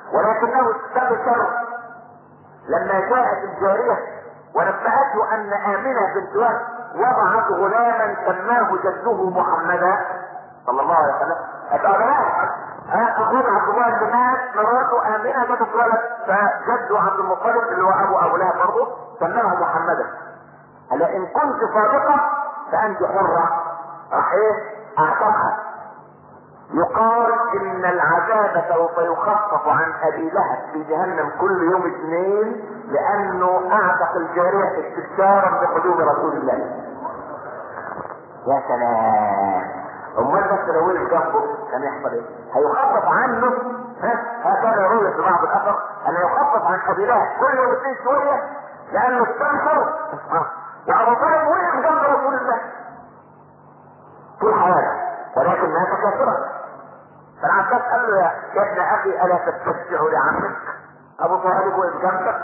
ولكنه استبشر لما جاءت الجارية ونبأته أن آمنة بنت وهب وضعت غلاما سماه جده محمدا صلى الله عليه وسلم أتعلمها أخوه عبد الله بن مات مراته آمنة ماتت ولد فجده عبد المطلب اللي هو أبو أبو لهب برضه سماه محمدا قال إن كنت صادقة فأنت حرة راح إيه أعتقها يقال ان العذاب سوف يخفف عن ابي لهب في جهنم كل يوم اثنين لانه اعتق الجارية استبشارا بقدوم رسول الله يا سلام امال بس لو وقف جنبه كان يحصل ايه؟ هيخفف عنه ها هكذا يروي في بعض الاثر ان يخفف عن ابي لهب كل يوم اثنين شويه لانه استنكر وابو طالب وقف جنب رسول الله طول حياته ولكن مات كافرا فالعباس قال له يا ابن اخي الا تستشفع لعمك ابو طالب وقف جنبك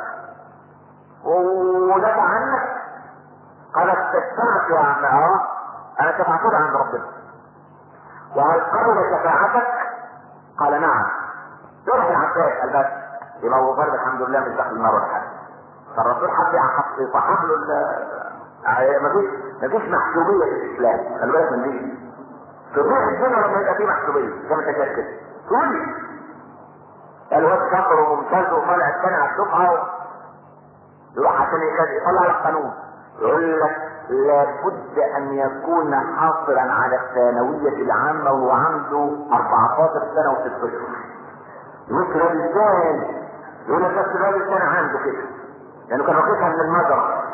ودافع عنك قال استشفعت يا عم اه انا شفعتك عند ربنا وهل قبل شفاعتك قال نعم يروح العباس قال بس يبقى ابو طالب الحمد لله مش داخل النار ولا حاجه فالرسول حب يصحح له مفيش مفيش محسوبيه في الاسلام خلي بالك من دي تروح الدنيا لما يبقى فيه محسوبيه زي ما انت شايف كده تقول الواد شاطر وممتاز وطالع الثاني على الدفعه يروح عشان يطلع لك قانون يقول لك لابد ان يكون حاصلا على الثانوية العامة وهو عنده 14 سنة وست اشهر. يقول له ازاي؟ يقول لك بس الراجل كان عنده كده. لانه كان واخدها من المجرى.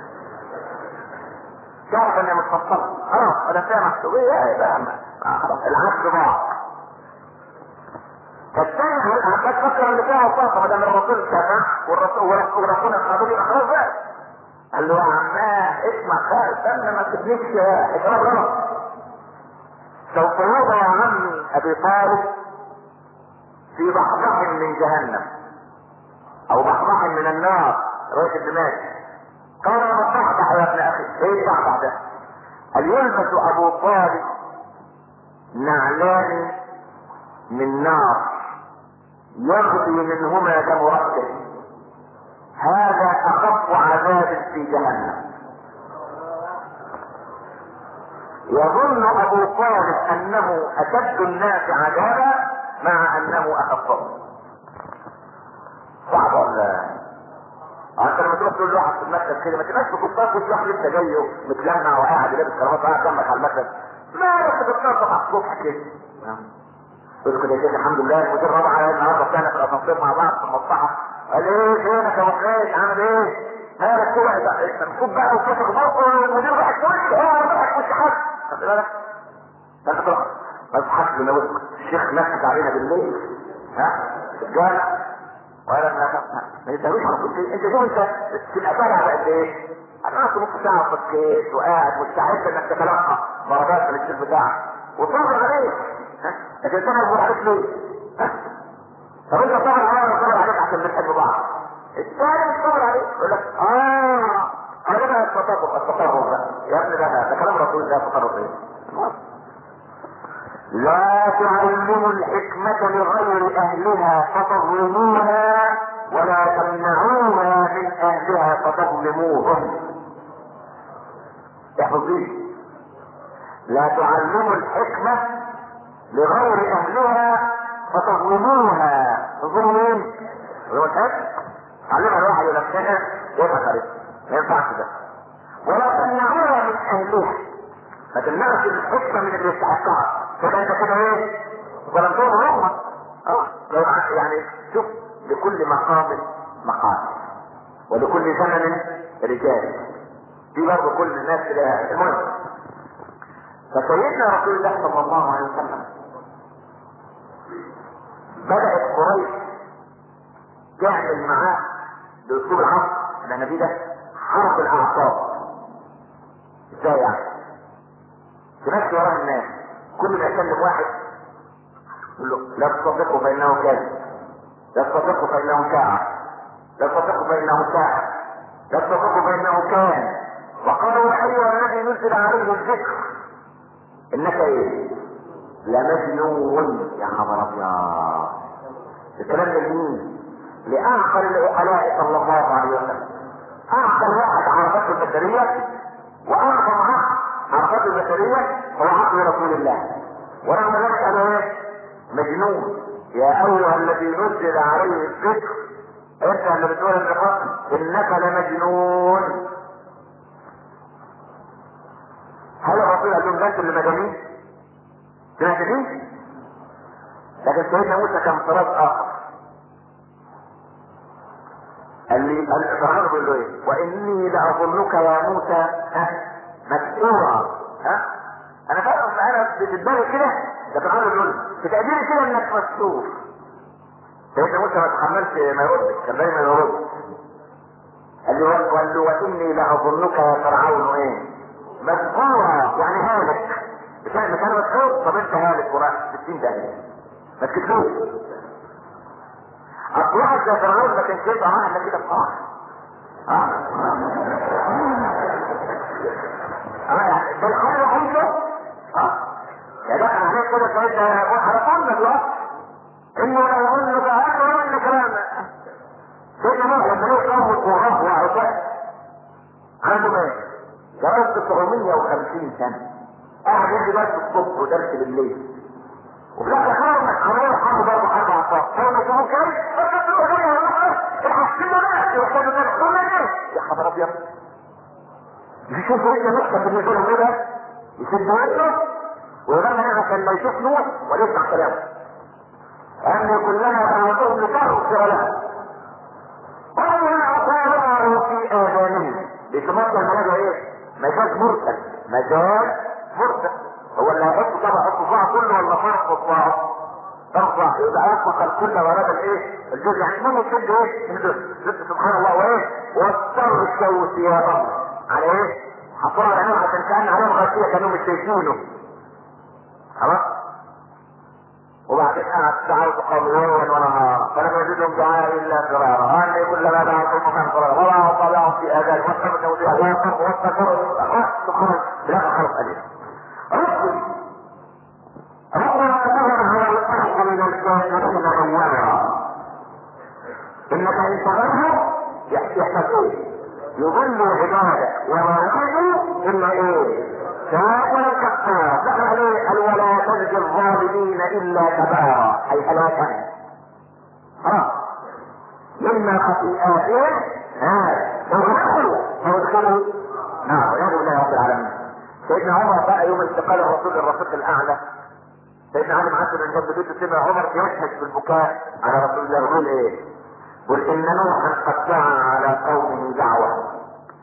تعرف انها متفصلة. خلاص انا فيها محسوبية يبقى خلاص العكس ضاع. فالثاني قد فكر ان فيها وساطة ما دام الرسول شفع والرسول ورسول القانون يبقى خلاص بقى. قال له يا عماه اسمع خالص استنى ما تبنيش اجرام غلط سوف يوضع يا عمي ابي طالب في بحبح من جهنم او بحبح من النار رواية الدماغ قال ما بحبح يا ابن اخي ايه بحبح ده قال يلبس ابو طالب نعلان من نار يغلي منهما دم رأسه هذا اخف عذاب في جهنم يظن ابو طالب انه اشد الناس عذابا مع انه اخفهم صعب ولا انت لما تروح تقول لواحد في المكتب كده ما تبقاش بكتاب وش واحد لسه جاي متلمع وقاعد لابس كرامات وقاعد جنبك على المكتب ما بس بتنظف على الصبح كده يقول كده يا شيخ الحمد لله المدير رابع على النهارده كان في الاسانسير مع بعض في المصلحه قال ايه فينك يا وحيد عامل ايه؟ مالك كده المفروض بقى وصوتك برضه المدير ضحك في وشك اه انا ضحك في وش حد خد بالك انت تروح ما تضحكش من وسط الشيخ نفسك علينا بالليل ها رجاله ولا ما ما يسويش انت شوف انت تبقى طالع بقد ايه؟ انا قعدت نص ساعه فكيت وقاعد مستعد انك تتلقى ضربات من الشيخ بتاعك وصبر عليك ها لكن انت ما عليك ليه؟ ها طب انت صبر عليا ولا صبر عليك عشان بنحب بعض الثاني مش صبر عليك يقول لك اه انا بقى التطرف التطرف بقى يا ابني ده ده كلام رسول الله تطرف ايه؟ لا تعلموا الحكمة لغير أهلها فتظلموها ولا تمنعوها من أهلها فتظلموهم. احفظ دي. لا تعلموا الحكمة لغير أهلها فتظلموها. تظلموا مين؟ هو الحكم؟ علمها الواحد لنفسها يضحك عليها. ما ينفعش ده. ولا تمنعوها من أهلها. ما تمنعش الحكمة من اللي يستحقها. تبقى انت كده ايه؟ ظلمتهم هم اه لو يعني شوف لكل مقام مقام ولكل زمن رجال في برضه كل الناس كده المهم فسيدنا رسول الله صلى الله عليه وسلم بدأت قريش تعمل معاه باسلوب العصر اللي احنا فيه ده حرب الاعصاب ازاي يعني؟ تمشي وراه الناس كل ما يكلم واحد يقول له لا تصدقه فانه كاذب لا تصدقه فانه ساعة لا تصدقه فانه ساعة لا تصدقه فانه كان وقالوا ايها الذي نزل عليه الذكر انك ايه لمجنون يا خبر ابيض الكلام ده لمين؟ لآخر العقلاء صلى الله عليه وسلم أعظم واحد عرفته البشرية وأعظم عقل عرفته البشرية هو عقل رسول الله ورغم ذلك أنا إيه؟ مجنون يا أيها الذي نزل عليه الذكر أنت اللي بتقول النقاط إنك لمجنون هل الرسول قال لهم بس اللي مجانين؟ سمعت دي؟ لكن سيدنا موسى كان طراز آخر قال لي فرعون بيقول له ايه؟ واني لاظنك يا موسى ها مسحورا ها؟ انا فاهم انا بالي كده ده فرعون بيقول في تقديري كده انك مسحور سيدنا موسى ما تحملش ما يردش كان دايما يرد قال له قال له واني لاظنك يا فرعون ايه؟ مسحورا يعني هالك مش مش انا مسحور طب انت هالك وراح 60 دقيقه ما تكتبوش اطلعت يا فرعون ما كانش يبقى معاها الا كده بصراحه اه ده الحل الوحيد له اه يا ده انا عليك كده شويه هرفعنا دلوقتي انه لو قلنا ده اكبر من كلام سيدنا نوح لما لقى قوم القرآن وعصاه عنده ايه؟ جواز 950 سنه قاعد يدي درس الصبح ودرس بالليل وفي الاخر خرج عملوا حرب برضه حرب عصا كانوا يسموه كام؟ الحسين ده يحتاج ان يحكم يا خبر ابيض يشوفوا ايه نقطه بالنسبه له كده يسد وجهه ويظل هذا كان لا يشوف نوح ولا يسمع كلامه أن كلما دعوتهم لتغفر له أول أصابعه في آذانهم بيتمثل مجال إيه؟ مجال مرسل مجال مرسل هو اللي هيحط طبعا الصباع كله ولا فرق الصباع ترفع يبقى يطلق الكل ورد الايه الجزء يعني المهم يشد ايه الجزء سبحان الله وايه واسترشوا ثيابهم على ايه حطوها على عينهم عشان كان عليهم غطيه كانوا مش شايفينه خلاص وبعدين قعد دعوت قوم ليلا ونهارا فلم يزدهم دعائي الا فرارا اني كلما دعوتهم مكان فرارا وضعوا اصابعهم في اذان واستغفروا بها واستغفروا سبحان لا خلق قليل ربي ربنا تظهر على الارض من الكافرين غيارا انك ان تغير يحتاجون يضل عبادك وما يخرجوا الا ايه شاء كفار دخل عليه قال ولا تجزي الظالمين الا كبارا اي هلاكا خلاص مما خطيئاتهم ها وادخلوا فادخلوا نعم والعياذ بالله رب العالمين سيدنا عمر بقى يوم انتقال الرسول للرفيق الاعلى سيدنا علي معاذ بن جنب بيته سمع عمر يشهد بالبكاء على رسول الله يقول ايه؟ قل ان نوحا قد دعا على قومه دعوه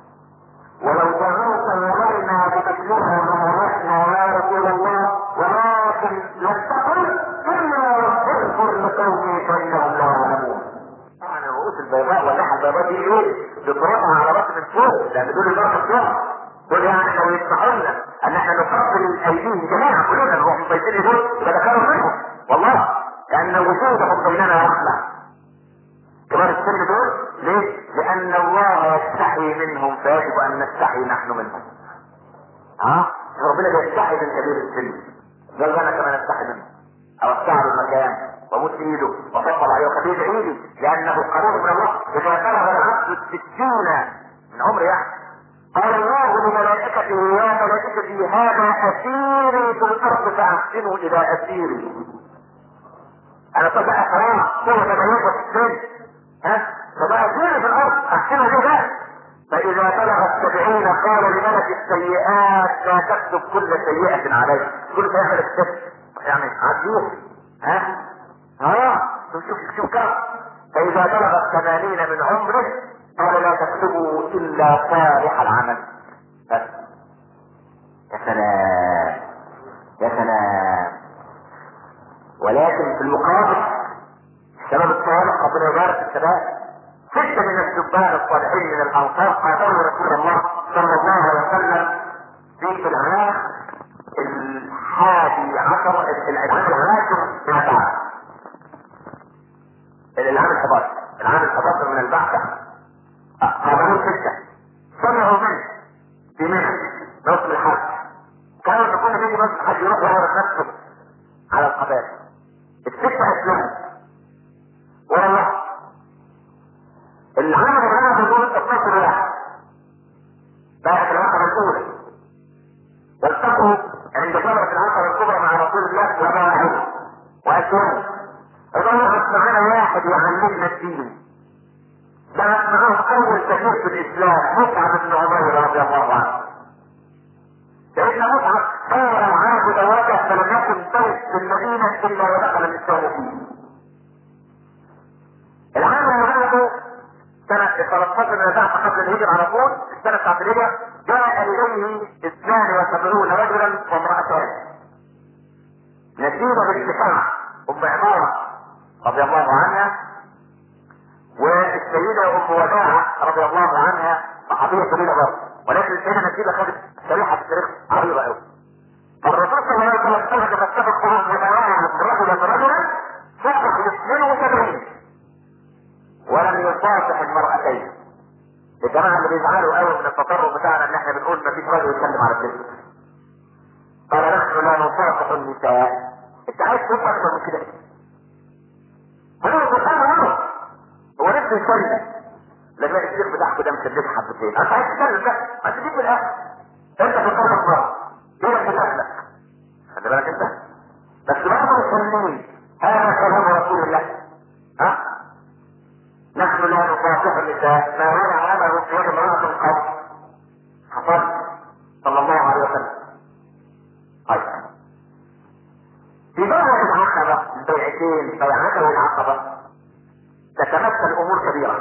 ولو دعوت لغينا بمثلها ما رحنا يا رسول الله ولكن لم تقل الا اغفر لقومي فانهم لا يعلمون طبعا الرؤوس البيضاء واللحى البيضاء دي ايه؟ بترفع على راس من فوق لان دول الراس الفوق دول يعني لو يسمحوا لنا ان احنا نقبل ايديهم جميعا كلنا نروح مبيتين دول يبقى كانوا منهم والله لان وجودهم بيننا رحمه كبار السن دول ليه؟ لأن الله يستحي منهم فيجب أن نستحي نحن منهم. ها؟ ربنا بيستحي من كبير السن. قال أنا كمان أستحي منه. أو أستعر المكان وأبوس إيده وأطبل عليه وخفيف إيدي لأنه قريب من الله إذا بلغ العبد الستين من عمر يعني. قال الله لملائكته يا ملائكتي هذا أسيري في الأرض فأحسنوا إلى أسيري. أنا طبعا خلاص صورة ملائكة في السن ها فبقى كل في الارض احسنها دي بقى فاذا بلغ السبعين قال لملك السيئات لا تكتب كل سيئة عليه كل سيئة على الكتب يعني عدوه ها ها شوف شوف شوف كم فاذا بلغ الثمانين من عمره قال لا تكتبوا الا صالح العمل بس يا سلام يا سلام ولكن في المقابل الشباب الصالح ربنا يبارك الشباب ستة من الشبان الصالحين من الأنصار قاتلوا رسول الله صلى الله عليه وسلم في العام الحادي عشر العام العاشر من البعث العام الحداشر العام الحداشر من البعثة قاتلوا ستة سمعوا منه في منى نصف الحج كانوا يقولون بيجي نصف الحج يروح يعرف نفسه على القبائل الستة أسلموا اللي عملوا معاها دول 12 واحد بعد العقبة الأولى والتقوا عند جمرة العقبة الكبرى مع رسول الله وباعوا وأسلموا ظهرت معانا واحد يعلمنا الدين بعت معاهم أول كثير في الإسلام مصعب بن عمير رضي الله عنه سيدنا مصعب صار العرب دواجه فلم يكن بيت في المدينة إلا ودخل الإسلام فيه العام اللي بعده سنة 13 من بعد قبل الهجرة على طول السنة بتاعت الهجرة جاء إليه 72 رجلا وامرأتان نتيجة بالدفاع أم عمارة رضي الله عنها والسيدة أم وداعة رضي الله عنها صحابية جميلة برضه ولكن السيدة نتيجة خدت شريحة في التاريخ عريضة قوي الرسول صلى الله عليه وسلم خرج فاتفق معهم وبايعهم رجلا رجلا صفح 72 ولم يصافح المرأتين الجماعة اللي بيزعلوا قوي من التطرف بتاعنا ان احنا بنقول مفيش راجل يتكلم على الست قال نحن لا نصافح النساء انت عايز تقول اكتر من كده هو سبحان الله هو نفسه يتكلم لما الشيخ بتاعكم ده مسدد حبتين انت عايز تتكلم بقى ما تجيب من الاخر انت في الطرف مرة ايه بتسلك خلي بالك انت بس برضه مسلمين هذا كلام رسول الله ها نحن لا نصافح النساء ما هو عمل في يد امرأة قط حصل صلى الله عليه وسلم طيب في بيعة العقبة البيعتين بيعته العقبة تتمثل امور كبيرة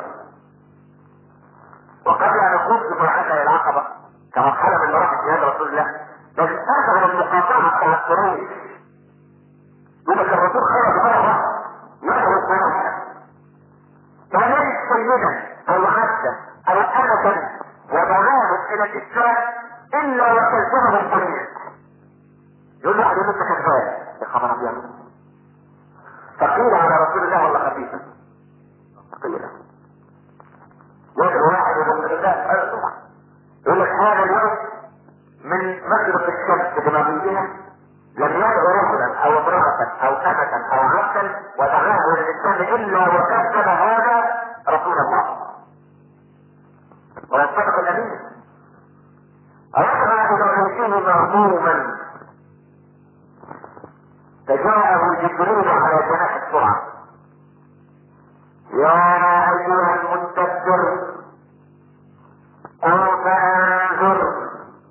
وقبل ان نخوض في بيعته العقبة كمرحلة من مراحل جهاد رسول الله بس اخذ المقاطعة بتاع القرون يقول لك الرسول خرج مرة نحو القرون فليس سيدا او عبدا او امة ودعاهم الى الاسلام الا وتلزمه الطريق يقول له واحد يقول لك كذاب يا خبر ابيض ثقيل على رسول الله ولا خفيفة؟ ثقيلة يقول واحد يقول لك كذاب يقول لك هذا اليوم من مشرق الشمس بمغيبها لم يدعو رجلا او امرأة او أمة او عبدا ودعاه للإسلام إلا وكذب هذا رسول الله ويصدق الأمين رجع إلى بيته مهموما فجاءه جبريل على جناح السرعة يا أيها المدبر قم فأنذر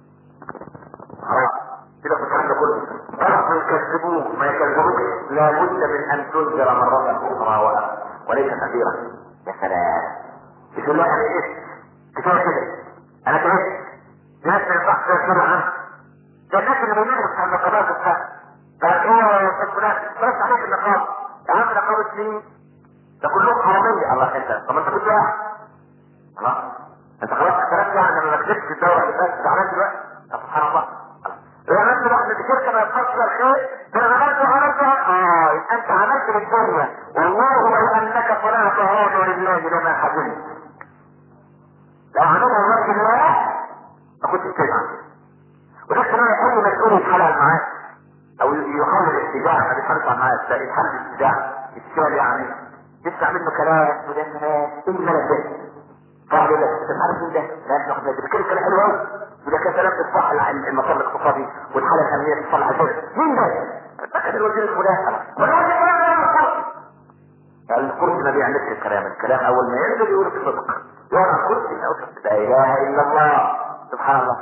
كده في الكلام ده كله برضه يكذبوك ما يكذبوك لابد من ان تنذر مرة اخرى وليس كثيرا يا سلام يقول لها انا ايه كفايه كده انا تعبت ناس ما ينفعش يسمعوا عنها ده الناس اللي بيناموا في النقابات بتاعها قال ايه فلان بس عليك النقابه يا عم نقابه مين؟ ده كلهم حراميه الله انت طب انت كنت واحد خلاص انت خلاص الكلام ده انا ما كسبتش الدوره اللي فاتت زعلان دلوقتي سبحان الله لو عملت واحدة شركة ما يبقاش فيها الخير ده انا عملت وعملت اه يبقى انت عملت للدنيا والله لو انك صنعت هذا لله لما حزنت لو عملها لوجه الله ما كنتش تزعل وده كمان اي مسؤول يتحلل معاه او يحاول الاتجاه ما بيتحرك معاه يتحل الاتجاه الشغل يعني تسمع منه كلام وده ايه الملك ده قال لك انت عارف مين ده؟ لا احنا خدنا ده كلام حلو قوي وده كان كلام تصلح المسار الاقتصادي والحاله الامنيه تصلح الجو مين ده؟ فاكر الوزير الفلاني والوزير الفلاني الكرسي ما بيعملش الكلام الكلام اول ما ينزل يقول الصدق يقعد على الكرسي لا اله الا الله سبحان الله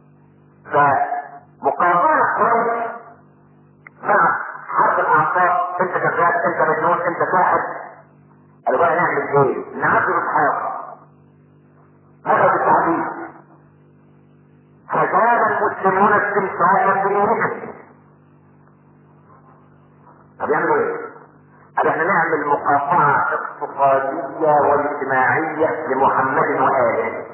فمقابله قريش مع حرب الاعصاب انت كذاب انت مجنون انت ساحر قالوا بقى نعمل ايه؟ نعذب اصحابه هذا التعبير فزاد المسلمون استمساكا بدينهم طب يعملوا ايه؟ قال احنا نعمل مقاطعة اقتصادية واجتماعية لمحمد وآله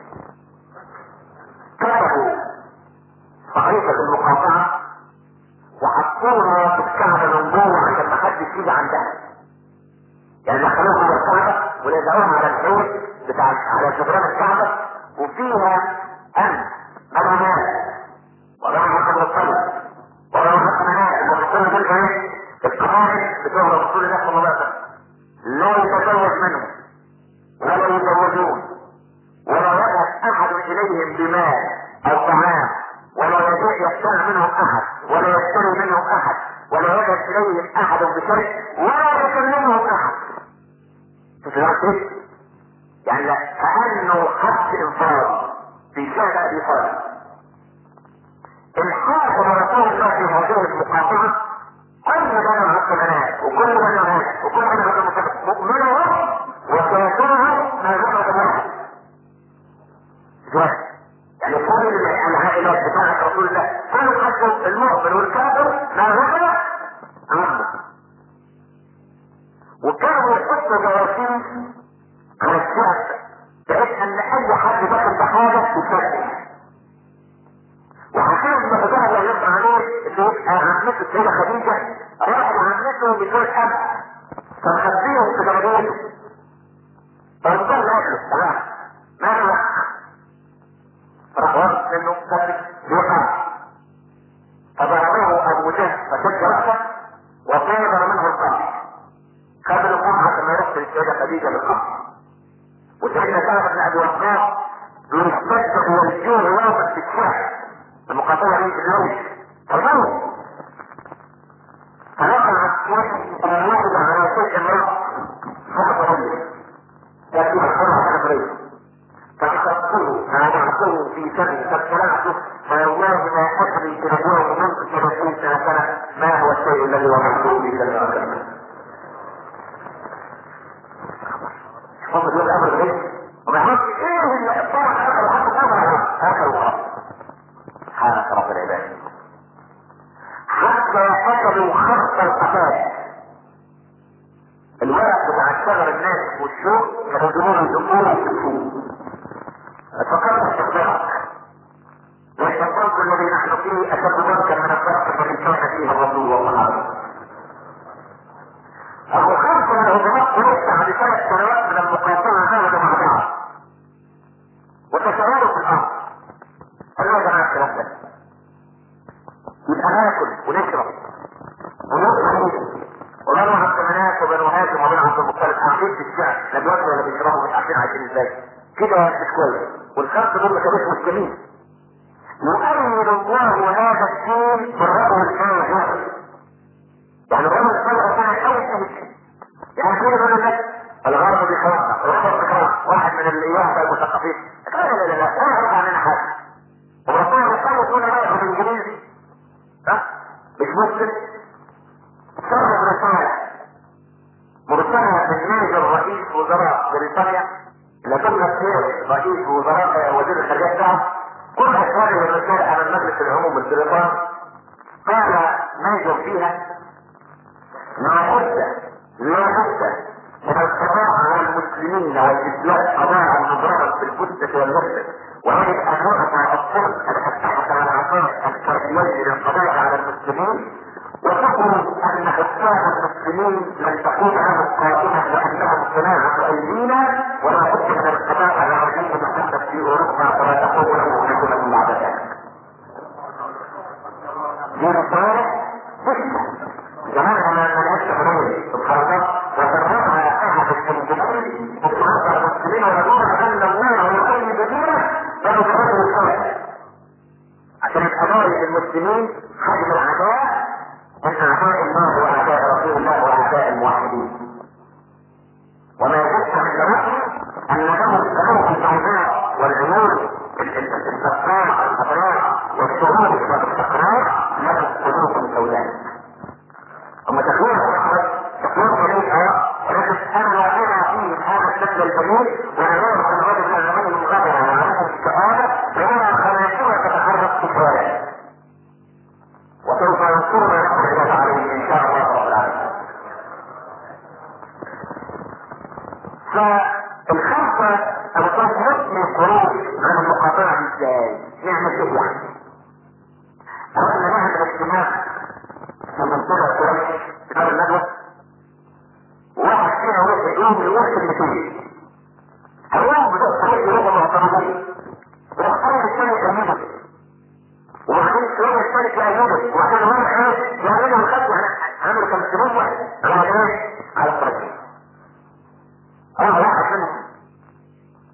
كتبوا صحيفة المقاطعة وحطوها في الكعبة من جوه عشان ما حدش يجي عندها يعني دخلوها على الكعبة ولزقوها على الحوش بتاع على جدران الكعبة وفيها أمن أمانات وراها قبل الصلاة وراها أمانات وحطوها دول إيه؟ القواعد بتوع رسول الله صلى الله عليه وسلم لا يتزوج منه ولا يزوج يخرجون ولا يذهب احد اليهم بمال او طعام ولا يبيع يشتري منهم احد ولا يشتري منهم احد ولا يذهب اليهم احد بشيء ولا يكلمهم احد تتذكر يعني لا كانه حد انفرادي في شهر ابي طالب الحاكم رسول الله في هذه المقاطعه كل من العقبانات وكل من هذا وكل من هذا مؤمنهم وكافرهم ما ذكر واحد واحد يعني كل العائلات بتاعت رسول الله كل حتى المؤمن والكافر ما ذكر عمه وكانوا يحطوا جواسيس على الشعب بحيث ان اي حد دخل بحاجه يفتش وحكيم بن حجاب الله يرضى عليه انه عمته السيده خديجه راح عمته بدون اب فمخبيهم في درجاته فانظر له تعال ما هو راح واقف منه ثابت يقع فضربه ابو جهل فشد راسه وطير منه القمح خد القمح كما يخبر السيده خديجه بالقمح وسيدنا سعد بن ابي وقاص يستشفق ويجوه واقف في الشارع المقاطعة دي في اليوم فالموت فوقع الواحد على شيء امرأة فقط رجل لكن الحرة على فريق فأخذته فوضعته في سبي فابتلعته فوالله ما أدري برجوع منذ ثلاثين سنة ما هو الشيء الذي وضعته في سبي فقد يقول أمر البيت وما يعرفش إيه اللي أطلع على الحق أمره هكذا وخلاص سبحانك رب العباد حتى اكلوا خرق القفاز الورق بتاع الشجر الناس والشوك يخرجون الامور ويشوفوه فقط استخدامك والشيطان الذي نحن فيه اشد ضركا من الضرك الذي كان فيه الرسول والصحابه ابو خمس من الهجمات قريش بعد ثلاث سنوات من المقاطعه هاجموا مع بعض وتشاوروا في الارض قالوا يا جماعه الكلام ده يبقى ناكل ونشرب ونطعم وبنو عبد مناف وبنو هاشم وبنو عبد المطلب قاعدين في الشعب لا بياكلوا ولا بيشربوا مش عارفين عايشين ازاي كده مش كويس والخمسه دول ما كانوش مسلمين يؤمن الله هذا الدين بالرجل الفاجر يعني الرجل الفاجر كان اول شيء يعني كده يقول لك الغرب بيخرجنا الغرب بيخرجنا واحد من اللي يهدى المثقفين لا لا لا لا لا يعرف عننا حاجه الرسول يقول يقول رايه بالانجليزي ها مش مسلم صرف رساله مرسلها من نيجر رئيس وزراء بريطانيا لكن السير رئيس وزراء وزير الخارجيه بتاعه كل هذه الرساله امام مجلس العموم البريطاني قال نيجر فيها لا بد لا بد من القضاء على المسلمين والاسلام قضاء النظام في القدس والمسجد ويجب ان يقطع الطرق المفتحه على عطاء التربيه للقضاء على المسلمين وتقول ان حكام المسلمين لن تكون عنهم قائمه لانهم صناعه ايدينا ولا بد من القضاء على هذه المحدث في اوروبا ولا تقوم له نكون بعد ذلك. دي رساله جدا زمان انا ملهاش حلول سبحان الله وجربها احد المسلمين وقرأت المسلمين ونقول ان الله يؤيد دينه فهو كرامه الصالح عشان القضايا المسلمين حجم العداء من اعداء الله واعداء رسول الله واعداء الموحدين وما يجب من الرأي ان لهم لهم الاعداء والعيون الصفراء الخضراء والشهور والاستقرار لهم قلوب سوداء ثم تكون تكون طريقة لكن انا لا ارى فيه هذا الشكل الجميل وانا لا في الغد من الزمان المغادرة وعدم الاستقامة فهنا خناشرة تتحرك في الشوارع وسوف ينصرنا نحن عليه ان شاء الله رب العالمين فالخمسة التصرف من الخروج عن المقاطعة ازاي؟ نعمل ايه يعني؟ أردنا نعمل اجتماع في منطقة قريش في دار الندوة وواحد فينا وقف يقوم يوصل المثيل هيقوم بدأ الطريق يروح معترضين ويختار الثاني يأيده وبعدين شوية الثالث يأيده وبعدين هو ايه يعملوا الخط عملوا كم سنوة على ايه؟ على الطريق اه واحد منهم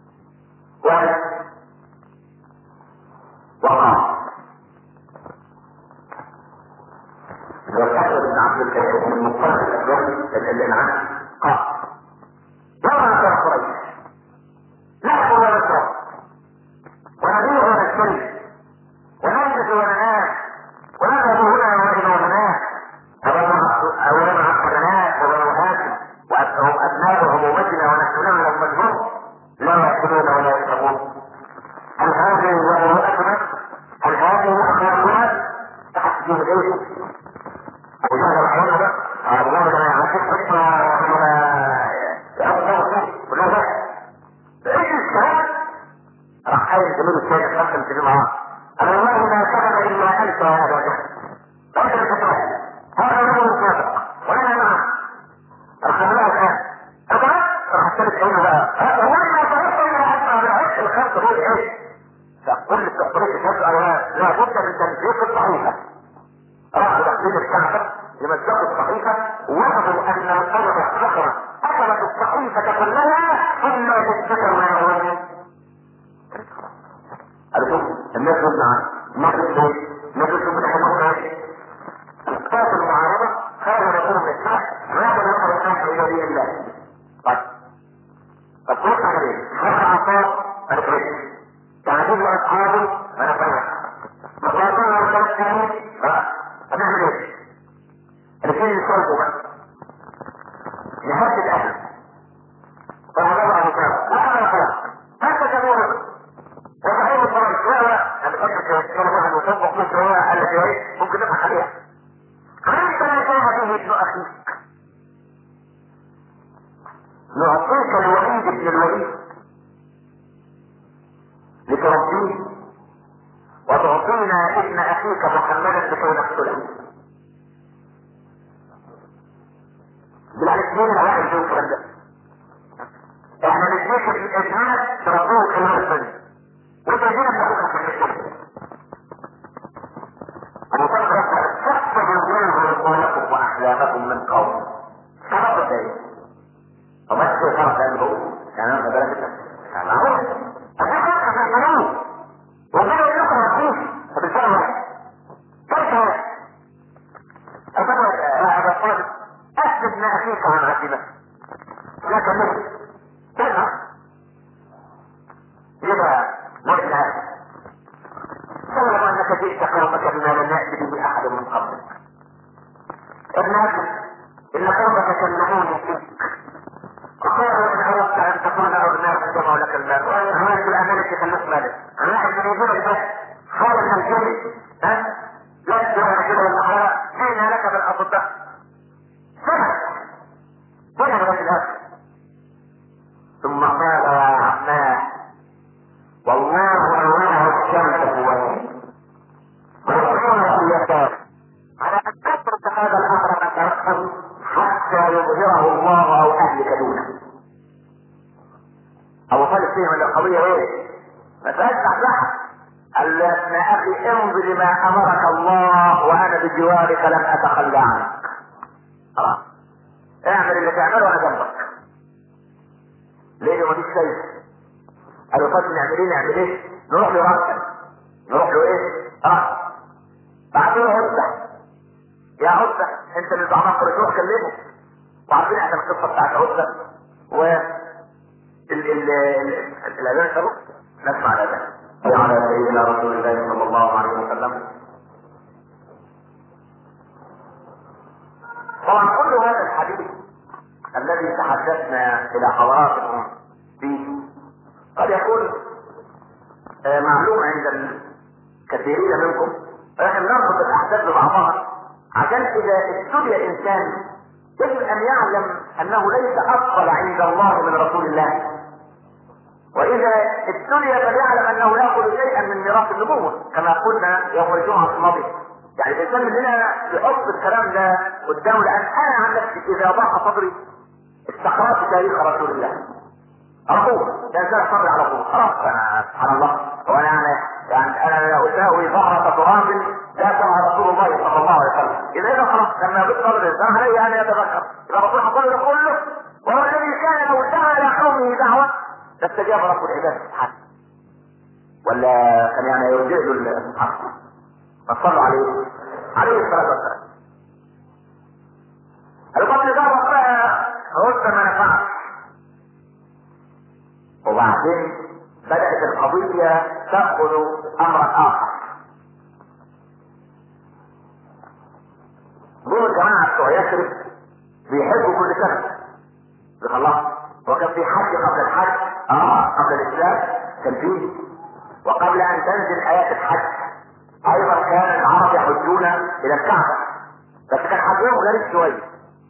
الانعام قال يوم نصر قريش نحن ونشرب ونبيع ونشتري ونلبس وننام ونذهب هنا والى هناك أولا عقلناك وبنو هاشم وهم أبناء همومتنا ونحن لهم مجنون لا يأكلون ولا يشربون هل هذه هي مروءتنا؟ هل هذه أخلاقنا؟ تحسبون إيه؟ أبو جهل الحوار ده أبو جهل ده يعني حكمة ولا لا ايش الشهاد راح قايل جميل الشيخ قسم في معاه انا والله ما كتب الا انت يا ابا جهل انت اللي هذا رجل صادق وانا معه راح اقول لك اقرا راح استلف عينه بقى هو ما صرفت الا حتى بالعكس الخمس هو ايه فكل التحضيرات تسال لا بد من تنسيق الصحيفه راحوا تحديد الكعبه لمسجد الصحيفه وجدوا ان الارض الصخره اكلت الصحيفه كلها ثم تذكر ما هو قالوا الناس تسمع الناس تسمع الناس تسمع إثبات المعارضة هذا يكون بالإثبات وهذا يقر الناس إلى دين الله. طيب. طب كيف على ايه؟ خلق عطاء الكريم. تعجب أصحابه أنا فاهم. مقاطعة الخلق هنعمل ايه؟ الاثنين يصرفوا بقى. نهدد أهل. فهذا أبو بكر. لا أنا فاهم. هذا جمهور وصحيح الفرج لا انا بفكر في كلمه واحد وصف وقلت هو قال لك ايه ممكن نضحك عليها عرفت ما كان به ابن اخيك نعطيك الوليد ابن الوليد لتربيه وتعطينا ابن اخيك محمدا لكي نقتله بالعكس مين الواحد يقول الكلام ده احنا نديك الابناء تربوه كلام الدنيا وتجينا من اخوك في الشرك وتقرأ تحفظ الله رسولكم واحلامكم من قوم سبب ذلك وما تقول فرق عنه يعني انا بدرجة يعني معقول انا فرق في المنون وقالوا لكم رسول فبالفعل واحد كيف أقول يا أبا طالب أسلم ما أخيك عن غسيمة لكن مثل تنهى يبقى مرجع تعلم انك جئت قومك بما لم يأت به احد من قبلك ابن ادم ان قومك كلموني فيك وقالوا ان اردت ان تكون اغناء جمعوا لك المال وان هناك الامانه خلص مالك انا واحد من يقول بس خالص الجري ها لا تجري كده الاخرى جئنا لك بالاصداء سنة وين الرجل هذا ثم قال يا عماه والله الله الشمس هو والقمر يسار على ان تترك هذا الامر فتركه حتى يظهره الله او اهلك دونه ابو طالب فيهم ان القضيه ايه؟ ما تبقاش تحتها قال يا ابن اخي امضي لما امرك الله وانا بجوارك لم اتخلى عنك خلاص اعمل اللي تعمله وانا جنبك ليه مفيش شيء قالوا طب نعمل ايه نعمل ايه نروح له رأسا نروح له ايه رأس بعدين عدة يا عدة انت اللي ضعفك تروح كلمه وعارفين احنا القصه بتاعت عدة و ال ال ال الاذان شروط نسمع الاذان على سيدنا رسول الله صلى الله عليه وسلم طبعا كل هذا الحديث الذي تحدثنا الى حضراتكم فيه قد يكون آه معلوم عند الكثيرين منكم ولكن نربط الاحداث ببعضها عشان اذا ابتلي انسان يجب ان يعلم انه ليس افضل عند الله من رسول الله واذا ابتلي فليعلم انه ياخذ شيئا من ميراث النبوه كما قلنا يوم الجمعه الماضيه يعني الانسان مننا يحط الكلام ده قدامه لان انا عن نفسي اذا ضاق صدري استقرأت تاريخ رسول الله على طول ده انسان صبري على طول خلاص انا سبحان الله وانا يعني يعني انا لا اساوي ظهرة تراب لا سمع رسول الله صلى الله عليه وسلم اذا اذا خلاص لما يبقى صدر الانسان عليه ان يتذكر اذا الرسول حصل له كله وهو الذي كان لو دعا الى قومه دعوه لاستجاب رب العباد سبحانه ولا كان يعني يرجع له سبحانه فصلوا عليه عليه الصلاه والسلام قالوا طب نجرب بقى قلت ما نفعش وبعدين بدأت القضية تأخذ أمرا آخر دول الجماعة بتوع يثرب بيحبوا كل سنة خلاص وكان في حج قبل الحج اه قبل الاسلام كان فيه وقبل ان تنزل ايات الحج ايضا كان العرب يحجون الى الكعبه بس كان حجهم غريب شويه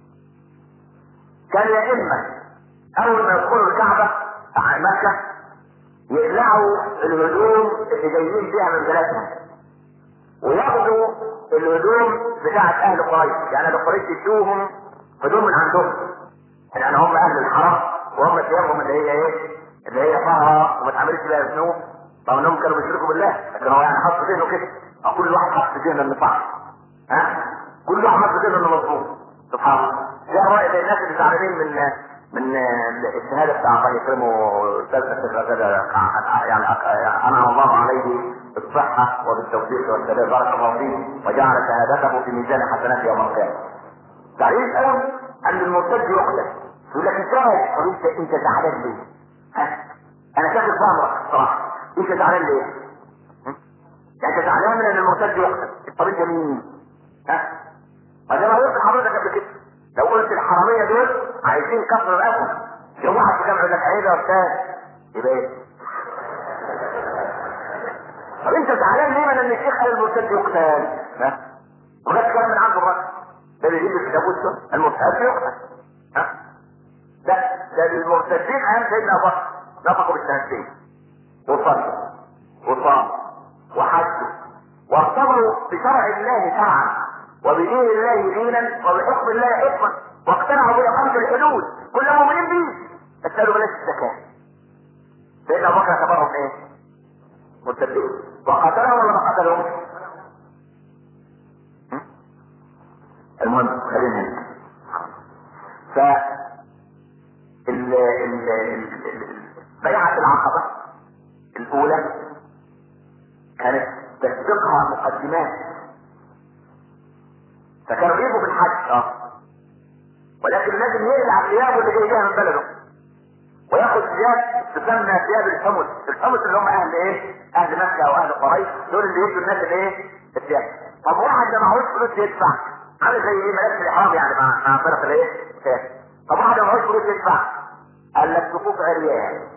كان يا اما اول ما يدخلوا الكعبه مكه يقلعوا الهدوم اللي جايين بيها من بلادهم وياخدوا الهدوم بتاعت اهل قريش يعني اهل قريش يدوهم هدوم من عندهم لان هم اهل الحرم وهم ثيابهم اللي هي ايه اللي هي طهرة وما تعملش بيها ذنوب طبعا انهم كانوا بيشركوا بالله لكن هو يعني حط ذهنه كده أو كل واحد حط في ذهنه انه صح ها كل واحد حط في ذهنه انه مظبوط سبحان الله زي الرأي زي الناس اللي زعلانين من من الشهاده بتاع الله يكرمه استاذنا كده يعني انعم الله عليه بالصحه وبالتوفيق والسداد بارك الله فيه وجعل شهادته في ميزان حسنات يوم القيامه. تعريف اول ان المرتد يقتل يقول لك ازاي؟ طب انت انت زعلان ليه؟ ها؟ انا شايف ظهرك الصراحه انت زعلان ليه؟ يعني انت زعلان من ان المرتد يقتل طب انت مين؟ ها؟ وزي ما قلت لحضرتك قبل كده لو قلت الحراميه دول عايزين كسر الاسد يوم واحد في جامعه يقول لك عيب يا استاذ يبقى ايه؟ طب انت زعلان ليه من ان الشيخ قال المرتد يقتل؟ ها؟ وده كلام من عند الراجل ده بيجيب في كتاب السنه المرتد يقتل ها؟ ده ده المرتدين اهم سيدنا ابو بكر نطقوا بالشهادتين وصلوا وصاموا وحجوا واختبروا بشرع الله شرعا وبدين الله دينا وبحكم الله حكما واقتنعوا بإقامة الحدود كل مؤمنين به اسألوا بلاش الزكاة سيدنا أبو بكر اعتبرهم ايه؟ مرتدين وقتلهم ولا ما قتلهم؟ المهم خلينا هنا ف ال ال ال بيعة العقبة الأولى كانت تسبقها مقدمات فكانوا يجوا في الحج اه ولكن لازم يقلع ثيابه اللي جاي بيها من بلده وياخد ثياب تسمى ثياب الحمص، الحمص اللي هم اهل ايه؟ اهل مكه او اهل قريش دول اللي يدوا الناس الايه؟ الثياب. طب واحد ما معهوش فلوس يدفع عامل زي ايه ملابس الاحرام يعني مع مع فرق الايه؟ طب واحد ما معهوش فلوس يدفع قال لك صفوف عريان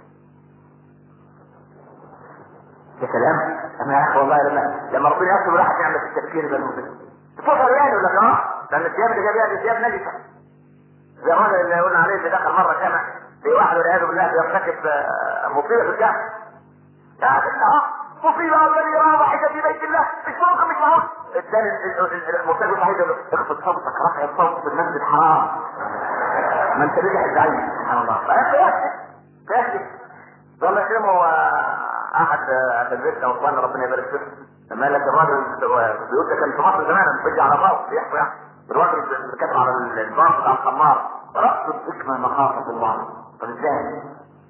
يا سلام انا يا اخي والله لما لما ربنا يكتب راحت يعمل في التفكير ده المسلم صفوف عريان يقول لك اه لان الثياب اللي جايبها دي ثياب نجسه زي الراجل اللي قلنا عليه اللي دخل مره جامع في واحد والعياذ بالله يرتكب مصيبه في الجامع لا اه مصيبه الذي يرى واحده في بيت الله مش ممكن مش معقول الثاني المرتكب الوحيد يقول له اخفض صوتك رفع الصوت في المسجد الحرام ما انت رجع الزعيم سبحان الله فيحكي فيحكي والله يكرمه احد في البيت او اخواننا ربنا يبارك فيه لما قال لك الراجل بيقول ده كان في مصر زمان لما بيجي على الراس بيحكوا يعني الراجل اللي كاتب على البار بتاع الخمار رأس الحكمة مخافة الله طب ازاي؟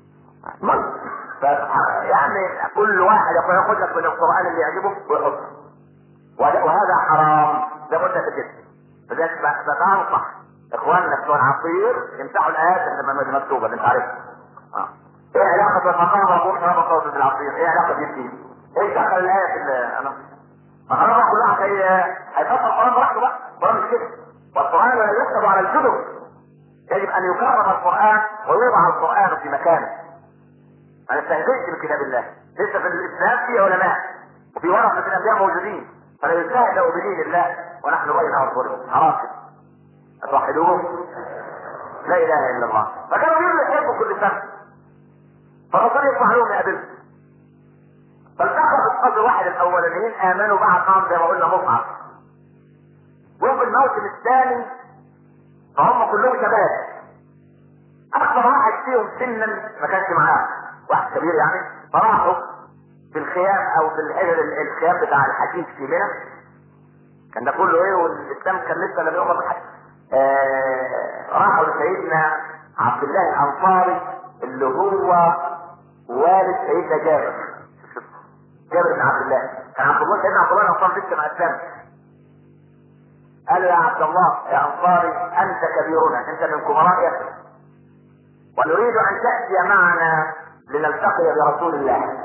ف يعني كل واحد ياخد لك من القرآن اللي يعجبه ويحطه وهذا حرام زي ما قلت كده فذلك بتنصح اخواننا بتوع العصير يمسحوا الايات اللي مكتوبه اللي انت عارفها اه. ايه علاقة الفقامة ومحرمة صوت العصير؟ ايه علاقة دي فيه؟ ايه دخل الايه في انا ما خلاص كلها هي هيفسر القرآن براحته بقى القرآن مش كده والقرآن لا يكتب على الكتب يجب ان يكرم القرآن ويوضع القرآن في مكانه انا استهزئت بكتاب الله لسه في الاسلام في علماء وفي ورثة الانبياء موجودين فلا يستهزأ بدين الله ونحن بين اظهرهم حرام توحدوه لا اله الا الله فكانوا يقولوا يحبوا كل سنه فالرسول يسمع لهم يقابلهم فالتقى بالقدر واحد الاولانيين امنوا بعد قام زي ما قلنا مصعب وفي الموسم الثاني فهم كلهم شباب اكثر واحد فيهم سنا ما كانش معاه واحد كبير يعني فراحوا في الخيام او في الحجر الخيام بتاع الحديث في منى كان ده كله ايه والاسلام كان لسه لم يؤمر بحد آه راحوا لسيدنا عبد الله الانصاري اللي هو والد سيدنا جابر جابر بن عبد الله كان عبد الله سيدنا عبد الله الانصاري لسه ما اسلمش قال يا عبد الله يا انصاري انت كبيرنا انت من كبراء يثرب ونريد ان تاتي معنا لنلتقي برسول الله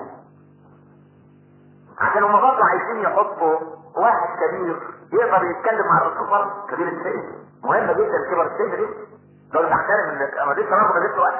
عشان هم برضه عايزين يحطوا واحد كبير يقدر يتكلم مع الرسول برضه كبير السن مهمه جدا كبر السن دي لو تحترم انك ما ديش رغم ما ديش وقت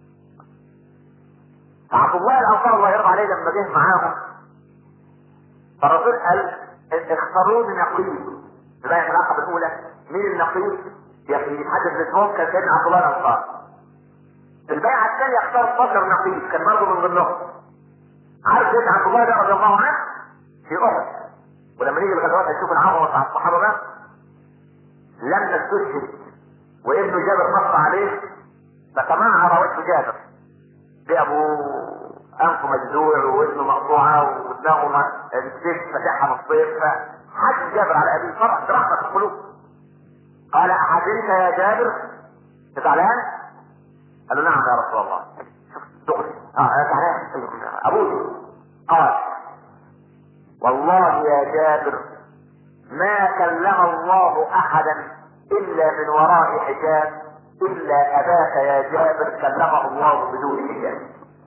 فعبد الله الانصار الله يرضى عليه لما جه معاهم فالرسول قال اختاروا لي نقيب تبقى العلاقه الاولى مين النقيب؟ يتحدث باسمهم كان سيدنا عبد الله الانصار في البيعه الثانيه اختار 12 نقيب كان برضه من ضمنهم عارف سيدنا عبد الله ده رضي الله عنه في احد ولما نيجي الغزوات هنشوف العظمه بتاع الصحابه بقى لما استشهد وابنه جابر نص عليه فتمعر وجه جابر جابوا انفه مجزوع وابنه مقطوعه ودماغه السيف فاتحها نصين فحد جابر على ابيه فرح برحمه القلوب قال احزنت يا جابر زعلان؟ قال له نعم يا رسول الله دغري اه زعلان ابوي قال والله يا جابر ما كلم الله احدا الا من وراء حجاب الا اباك يا جابر كلمه الله بدون حجاب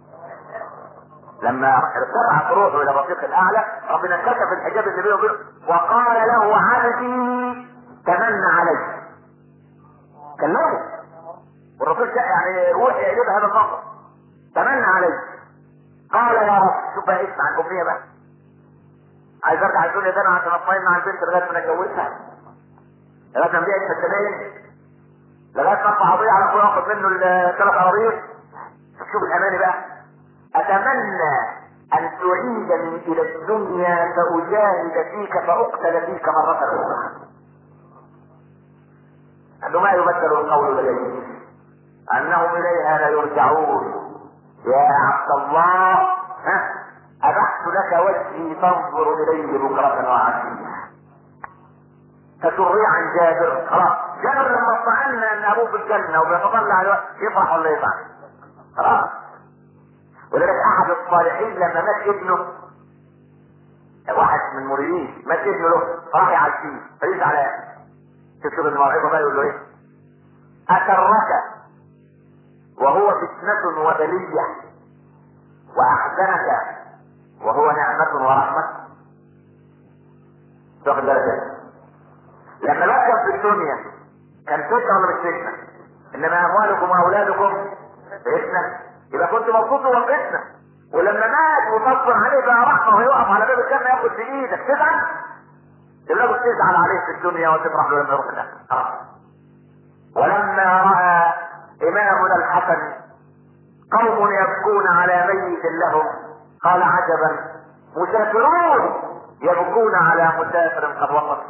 لما ارتفعت روحه الى الرفيق الاعلى ربنا كشف الحجاب اللي بينه وبينه وقال له عبدي تمنى علي كلمه والرسول يعني روحي اليه بهذا النظر تمنى علي قال يا رب شوف بقى اسمع الامنيه بقى عايز ارجع الدنيا ده انا عشان اطمئن مع البنت لغايه ما اتجوزها لغايه ما نبيع الفتنين لغايه ما اطلع قضيه على اخويا واخد منه الثلاث قراريط شوف الاماني بقى اتمنى ان تعيدني الى الدنيا فاجاهد فيك فاقتل فيك مرة اخرى انه ما يبدل القول لديه انهم اليها لا يرجعون يا عبد الله ها ابحت لك وجهي تنظر اليه بكرة وعشية فتري عن جابر خلاص جابر لما اطمئنا ان ابوه في الجنة وبيتطلع على يفرح ولا يزعل خلاص ولذلك احد الصالحين لما مات ابنه واحد من المريدين مات ابنه له فراح يعزيه فيزعل تكتب الموعظه بقى يقول له ايه؟ اكرك وهو فتنة وبلية واحزنك وهو نعمة ورحمة تاخد بالك لما الواحد في الدنيا كان فتنة ولا مش فتنة؟ انما اموالكم واولادكم فتنة يبقى كنت مبسوط هو فتنة ولما مات وتصبر عليه بقى رحمة ويقف على باب الجنة ياخد في ايدك تزعل تبقى تزعل عليه في الدنيا وتفرح له لما يروح الاخرة ولما رأى إمامنا الحسن قوم يبكون على ميت لهم قال عجبا مسافرون يبكون على مسافر قد وصل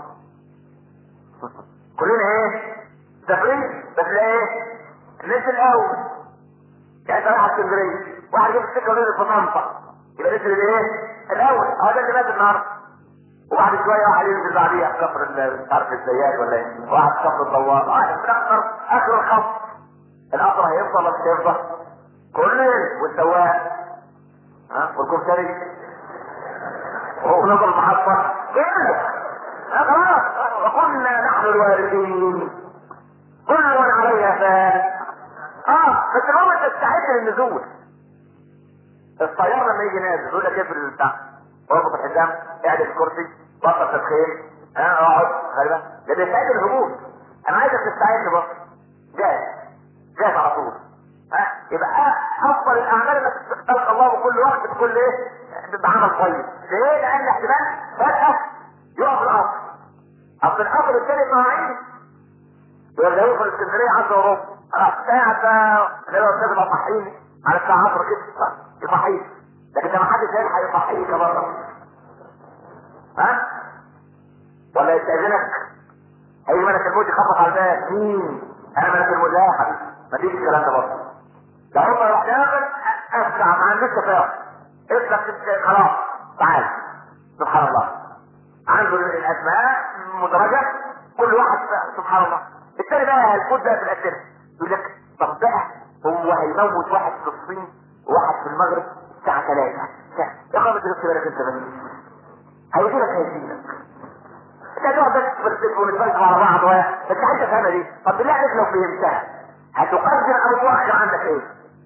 كلنا ايه مسافرين بس ايه نزل الاول يعني راح اسكندريه واحد جاب السكه ونزل في طنطا يبقى نزل الايه الاول اه ده اللي مات النهارده وبعد شويه واحد ينزل بعديها في كفر مش عارف الزيات ولا ايه واحد في كفر الدوار واحد في الاخر اخر الخط القطر هيفضل ولا مش هيفضل كل والسواق ها والكمثري وهو نظر المحطة كله خلاص وقلنا نحن الوارثين كل من عليها فان اه بس المهم انت تستعد للنزول الطيار لما يجي نازل يقول لك ايه في البتاع وقف الحزام اعدل الكرسي بطل تدخين ها اقعد خلي بالك ده بيستعد للهجوم انا عايزك تستعد بس جاهز جاهز على طول ها يبقى افضل الاعمال انك تلقى الله بكل وقت بكل ايه بعمل طيب ليه لان احتمال فجاه يقف القطر اصل القطر الثاني مواعيد يبقى يدخل اسكندريه 10 وربع انا قاعد لو لازم اصحيني على الساعه 10 كده يصحيك لكن ده ما حدش هيلحق يصحيك بره ها ولا يستاذنك هيجي ملك الموت يخبط على الباب مين انا ملك الموت لا يا حبيبي ما فيش الكلام ده برضه ده هم يروح داخل اسرع ما عندوش تفاهم اطلق خلاص تعال سبحان الله عنده الاسماء مدرجه كل واحد سبحان الله الثاني بقى الكود بقى في الاسئله يقول لك طب بقى هو هيموت واحد في الصين وواحد في المغرب الساعه 3 يا خبر تغسل بالك انت بس هيجي لك هيجي لك انت هتقعد بس تفلسف ونتفلسف على بعض و... بس عايز تفهمها دي طب بالله عليك لو فهمتها هتقدر او تؤخر عندك ايه؟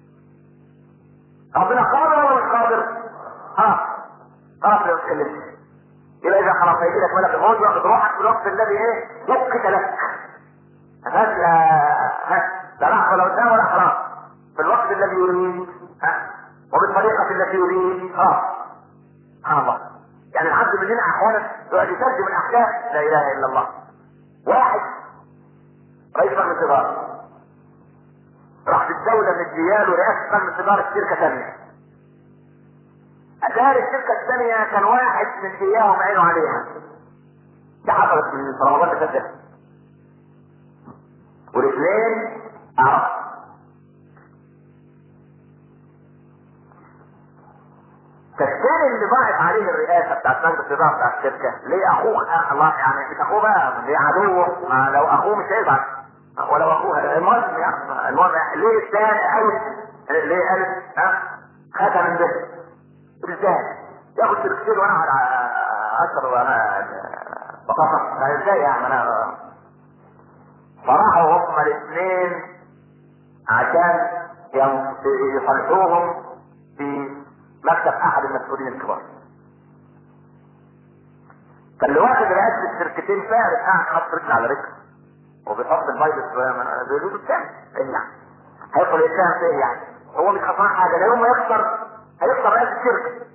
ربنا قادر ولا مش قادر؟ اه خلاص لو اتكلمت يبقى اذا خلاص هيجي لك ملك الموت ياخذ روحك في الوقت الذي ايه؟ وقت لك هات لا ها لا لحظه ولا قدام ولا خلاص في الوقت الذي يريد ها وبالطريقه التي يريد خلاص سبحان الله يعني العبد مننا احيانا يقعد يترجم الاحكام لا اله الا الله واحد رئيس مجلس اداره راح في الدوله مدياله رئاسه مجلس اداره شركه ثانيه اتاري الشركه الثانيه كان واحد من اياهم عينه عليها ده حصلت في رمضان اللي فات ده. والاثنين اعرف فالثاني اللي ضاعت عليه الرئاسه بتاعت مجلس الاداره بتاعت الشركه ليه اخوه آه الله يعني مش اخوه بقى ليه عدوه ما لو اخوه مش هيزعل ولو اخوه المهم يعني المهم ليه الثاني قال ليه قال ها خدها من ده ازاي ياخد شركتين وانا على اشهر وانا بطاقه ازاي يعني انا فراحوا هم الاثنين عشان يصلحوهم في مكتب احد المسؤولين الكبار فاللي واخد رئاسة الشركتين فارس قاعد حاطط رجل على رجل وبيحط الفيروس بيقولوا الثاني ايه يعني هيدخل يتهم في ايه يعني هو مش خسران حاجه لا يوم ما يخسر هيخسر رئاسة الشركة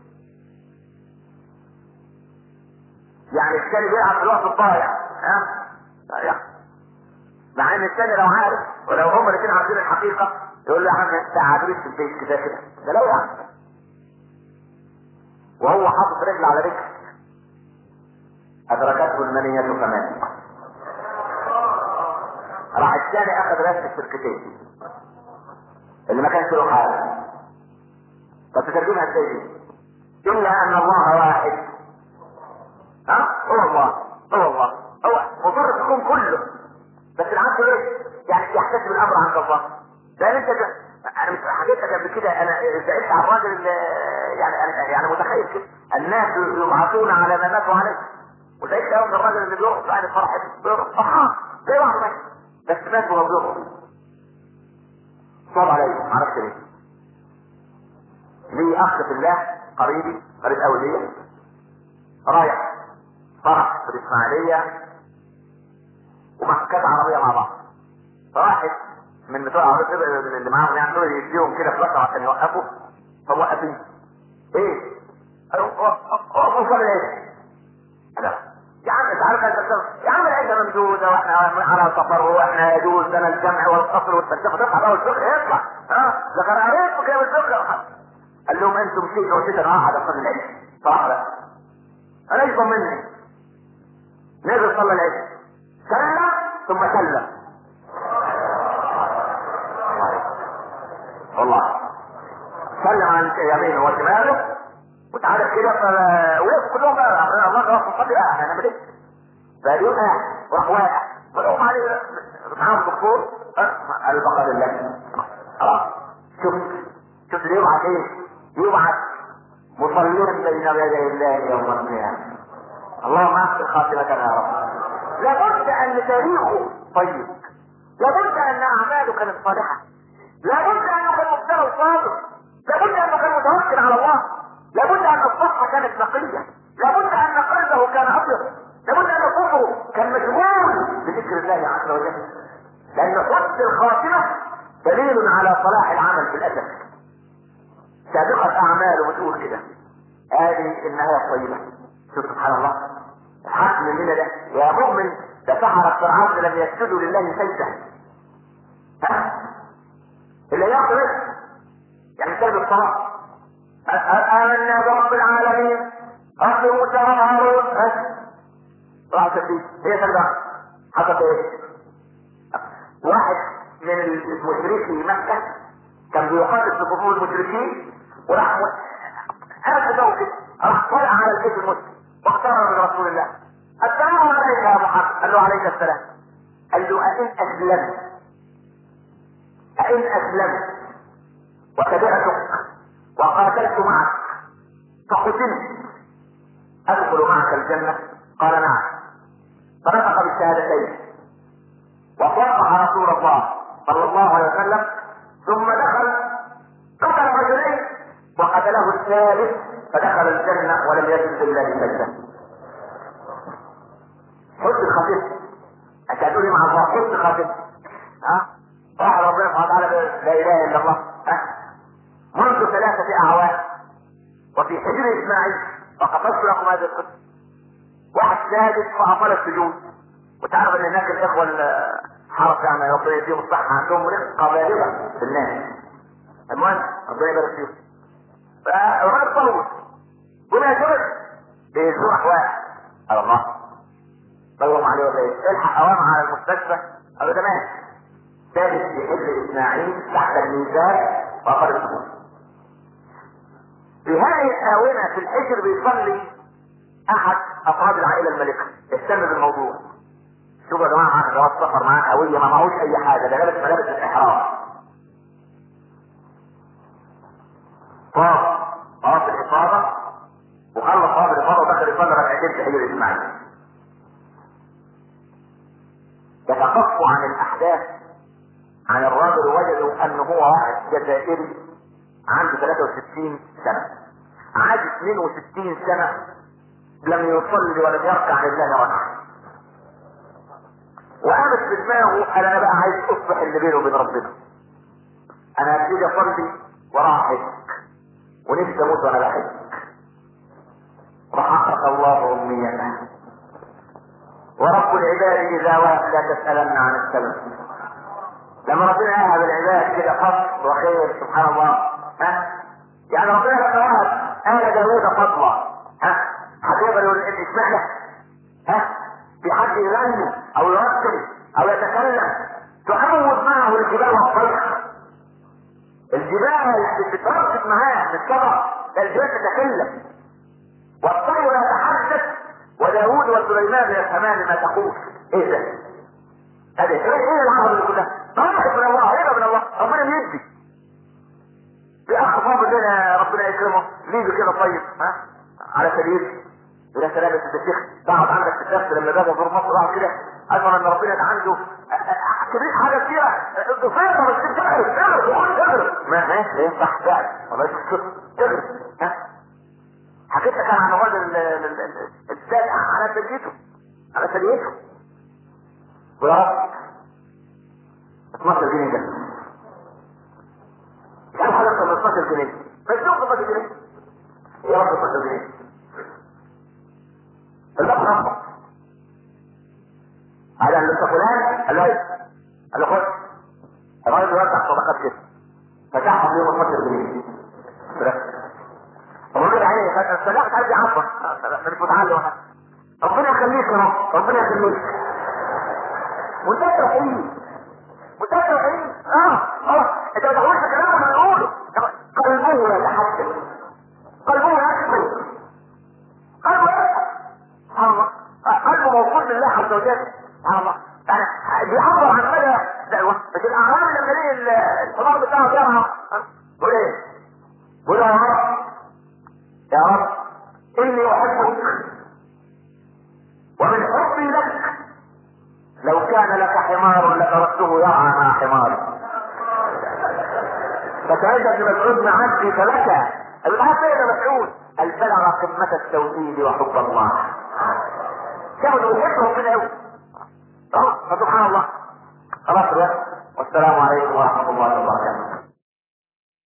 يعني الثاني بيلعب في الوقت الضايع ها ضايع مع ان الثاني لو عارف ولو هما الاثنين عارفين الحقيقه يقول له يا عم انت عادلين في البيت كده كده ده لو يعني وهو حاطط رجل على رجل ادركته المنية كمان راح الثاني اخذ راس الشركتين اللي ما كانش له حاجه طب تترجمها ازاي دي؟ الا ان الله واحد ها هو الله هو الله هو مضر الكون كله بس العبد ايه؟ يعني يحتسب الامر عند الله لان انت ده انا مش حكيت لك قبل كده انا سالت على الراجل اللي يعني أنا يعني متخيل كده الناس يبعثون على ما ماتوا عليه وسالت يوم الراجل اللي بيروح بعد الفرح بيروح فرحان زي بعض مات بس مات وهو بيروح صعب عليا ما اعرفش ليه لي اخ في الله قريبي قريب قوي ليا رايح فرح في الاسماعيليه ومع كذا عربيه مع بعض فواحد من بتوع العربيه اللي معاهم يعني دول يديهم كده فلوس عشان يوقفوا فوقفين ايه؟ قالوا اقفوا صلي العيد انا يا عم انت عارف انت يا عم العيد ممدوده واحنا على سفر واحنا يجوز لنا الجمع والقصر والفلسفه تطلع بقى والفقه يطلع ها ده كان قريت كده بالفقه قال لهم انتم شيء وشيء انا قاعد اصلي العيد صراحه لا انا ايضا مني نزل صلى العيد سلم ثم سلم والله سلم عن يمينه وشماله وتعالى كده ف وقفوا كلهم بقى الله خلاص نصلي بقى هنعمل ايه؟ فاليوم قاعد وراح واقع ولو عليه معاهم دكتور قال بقى لله خلاص شفت شفت يبعث ايه؟ يبعث مصلين بين يدي الله يوم القيامه اللهم احسن خاتمتنا يا رب لابد ان تاريخه طيب لابد ان اعماله كانت صالحه لابد انه كان مبتلى صادق لابد انه كان متوكل على الله لابد ان الصحه كانت نقيه لابد ان قلبه كان ابيض لابد ان صدره كان مشغول بذكر الله عز وجل لان حسن الخاتمه دليل على صلاح العمل في الاسد سابقه اعماله بتقول كده هذه النهايه الطيبه شوف سبحان الله الحق مننا ده يا مؤمن ده سحرة فرعون لم يسجدوا لله سجدة ها اللي ياخذ يعني كلمة الصلاة آمنا برب العالمين رب موسى وهارون راح تبدي هي سجدة حصل ايه؟ واحد من المشركي مكة كان بيقاتل في صفوف المشركين وراح قاعد كده راح طلع على البيت المسلم واقترب من رسول الله السلام عليك يا محمد قال له عليك السلام قال له أئن أسلمت أئن أسلمت وتبعتك وقاتلت معك فقتلت أدخل معك الجنة قال نعم فنطق بالشهادتين وصافح رسول الله صلى الله عليه وسلم ثم دخل قتل رجلين وقتله الثالث فدخل الجنة ولم يجد إلا بسجدة حسن خفيف أتدري مع الله حسن خفيف ها واحد ربنا سبحانه وتعالى لا إله إلا الله ها منذ ثلاثة أعوام وفي حجر إسماعيل وقصصت لكم هذه القصة واحد ساجد فأطال السجود وتعرف ان هناك الاخوة الحرس يعني ربنا يديهم الصحة عندهم رقة بالغة في الناس المهم ربنا يبارك فيهم فالراجل طول قول يا جبل بيزور واحد قال الله بلغم عليه ولا ايه الحق اوام على المستشفى قالوا تمام ثابت في حجر اسماعيل تحت الميزان وقال السجود في هذه الآونة في الحجر بيصلي أحد أفراد العائلة الملكة اهتم بالموضوع شوفوا يا جماعة معاك جواز سفر معاك هوية ما معهوش أي حاجة ده لابس ملابس الإحرام طاف طاف الإفاضة وخلص طاف الإفاضة ودخل يصلي ركعتين في حجر إسماعيل يتقف عن الأحداث عن الراجل وجدوا أنه هو واحد جزائري عنده 63 سنة عاد 62 سنة لم يصلي ولم يركع لله ركعة وقامت في دماغه قال انا بقى عايز اصبح اللي بينه وبين ربنا انا هبتدي اصلي وراح احج ونفسي اموت وانا بحج وحقق الله امنيته ورب العباد اذا وهب لا تسالن عن السبب لما ربنا يهب العباد كده فضل وخير سبحان الله ها يعني ربنا لما وهب اهل داوود فضلا ها هتقدر يقول اشمعنى ها في حد يغني او يرتل او يتكلم تعود معه الجبال والطير الجبال بتتردد معاه في السماء ده الجبال تتكلم والطير يتحدث وداوود وسليمان يفهمان ما تقول ايه ده؟ هذه ايه ايه العرب اللي كلها؟ طاقة من الله هيبة من الله ربنا بيدي في اخ فاضل لنا ربنا يكرمه ليه كده طيب ها على سبيل يا سلام يا الشيخ تقعد عندك في الدرس لما باجي ازور مصر اقعد كده اضمن ان ربنا يبقى عنده كبير حاجه كتيره ضفيره بس تغرب تغرب تقول تغرب ما ماشي ينفع فعلا والله تغرب ها حكيت لك عن الراجل السابع على سريته على سريته ويا رب 12 جنيه ده كم حاجه 15 جنيه بس 15 جنيه يا رب 15 جنيه الباب خبط قال له انت فلان قال له ايه قال له خد الراجل يوزع صدقات كده فتحهم يوم 12 جنيه الراجل يعني السلاح عايز يعبر مش متعلم ربنا يخليك يا رب ربنا يخليك منتشر حليم منتشر حليم اه اه انت ما تقولش كلام انا اقوله قلبه يتحدث قلبه يكتب قلبه يكتب سبحان الله قلبه موصول لله عز وجل سبحان الله يعني بيعبر عن مدى دعوة بس الاعراب لما ليه الحمار بتاعه بيرعى يقول ايه؟ يقول يا رب يا رب اني احبك ومن حبي لك لو كان لك حمار لتركته يرعى مع حمار فسألت ابن مسعود معدي فبكى قال له فين يا مسعود؟ قال بلغ قمة التوحيد وحب الله كانوا يحبهم كده قوي فسبحان الله خلاص والسلام عليكم ورحمة الله وبركاته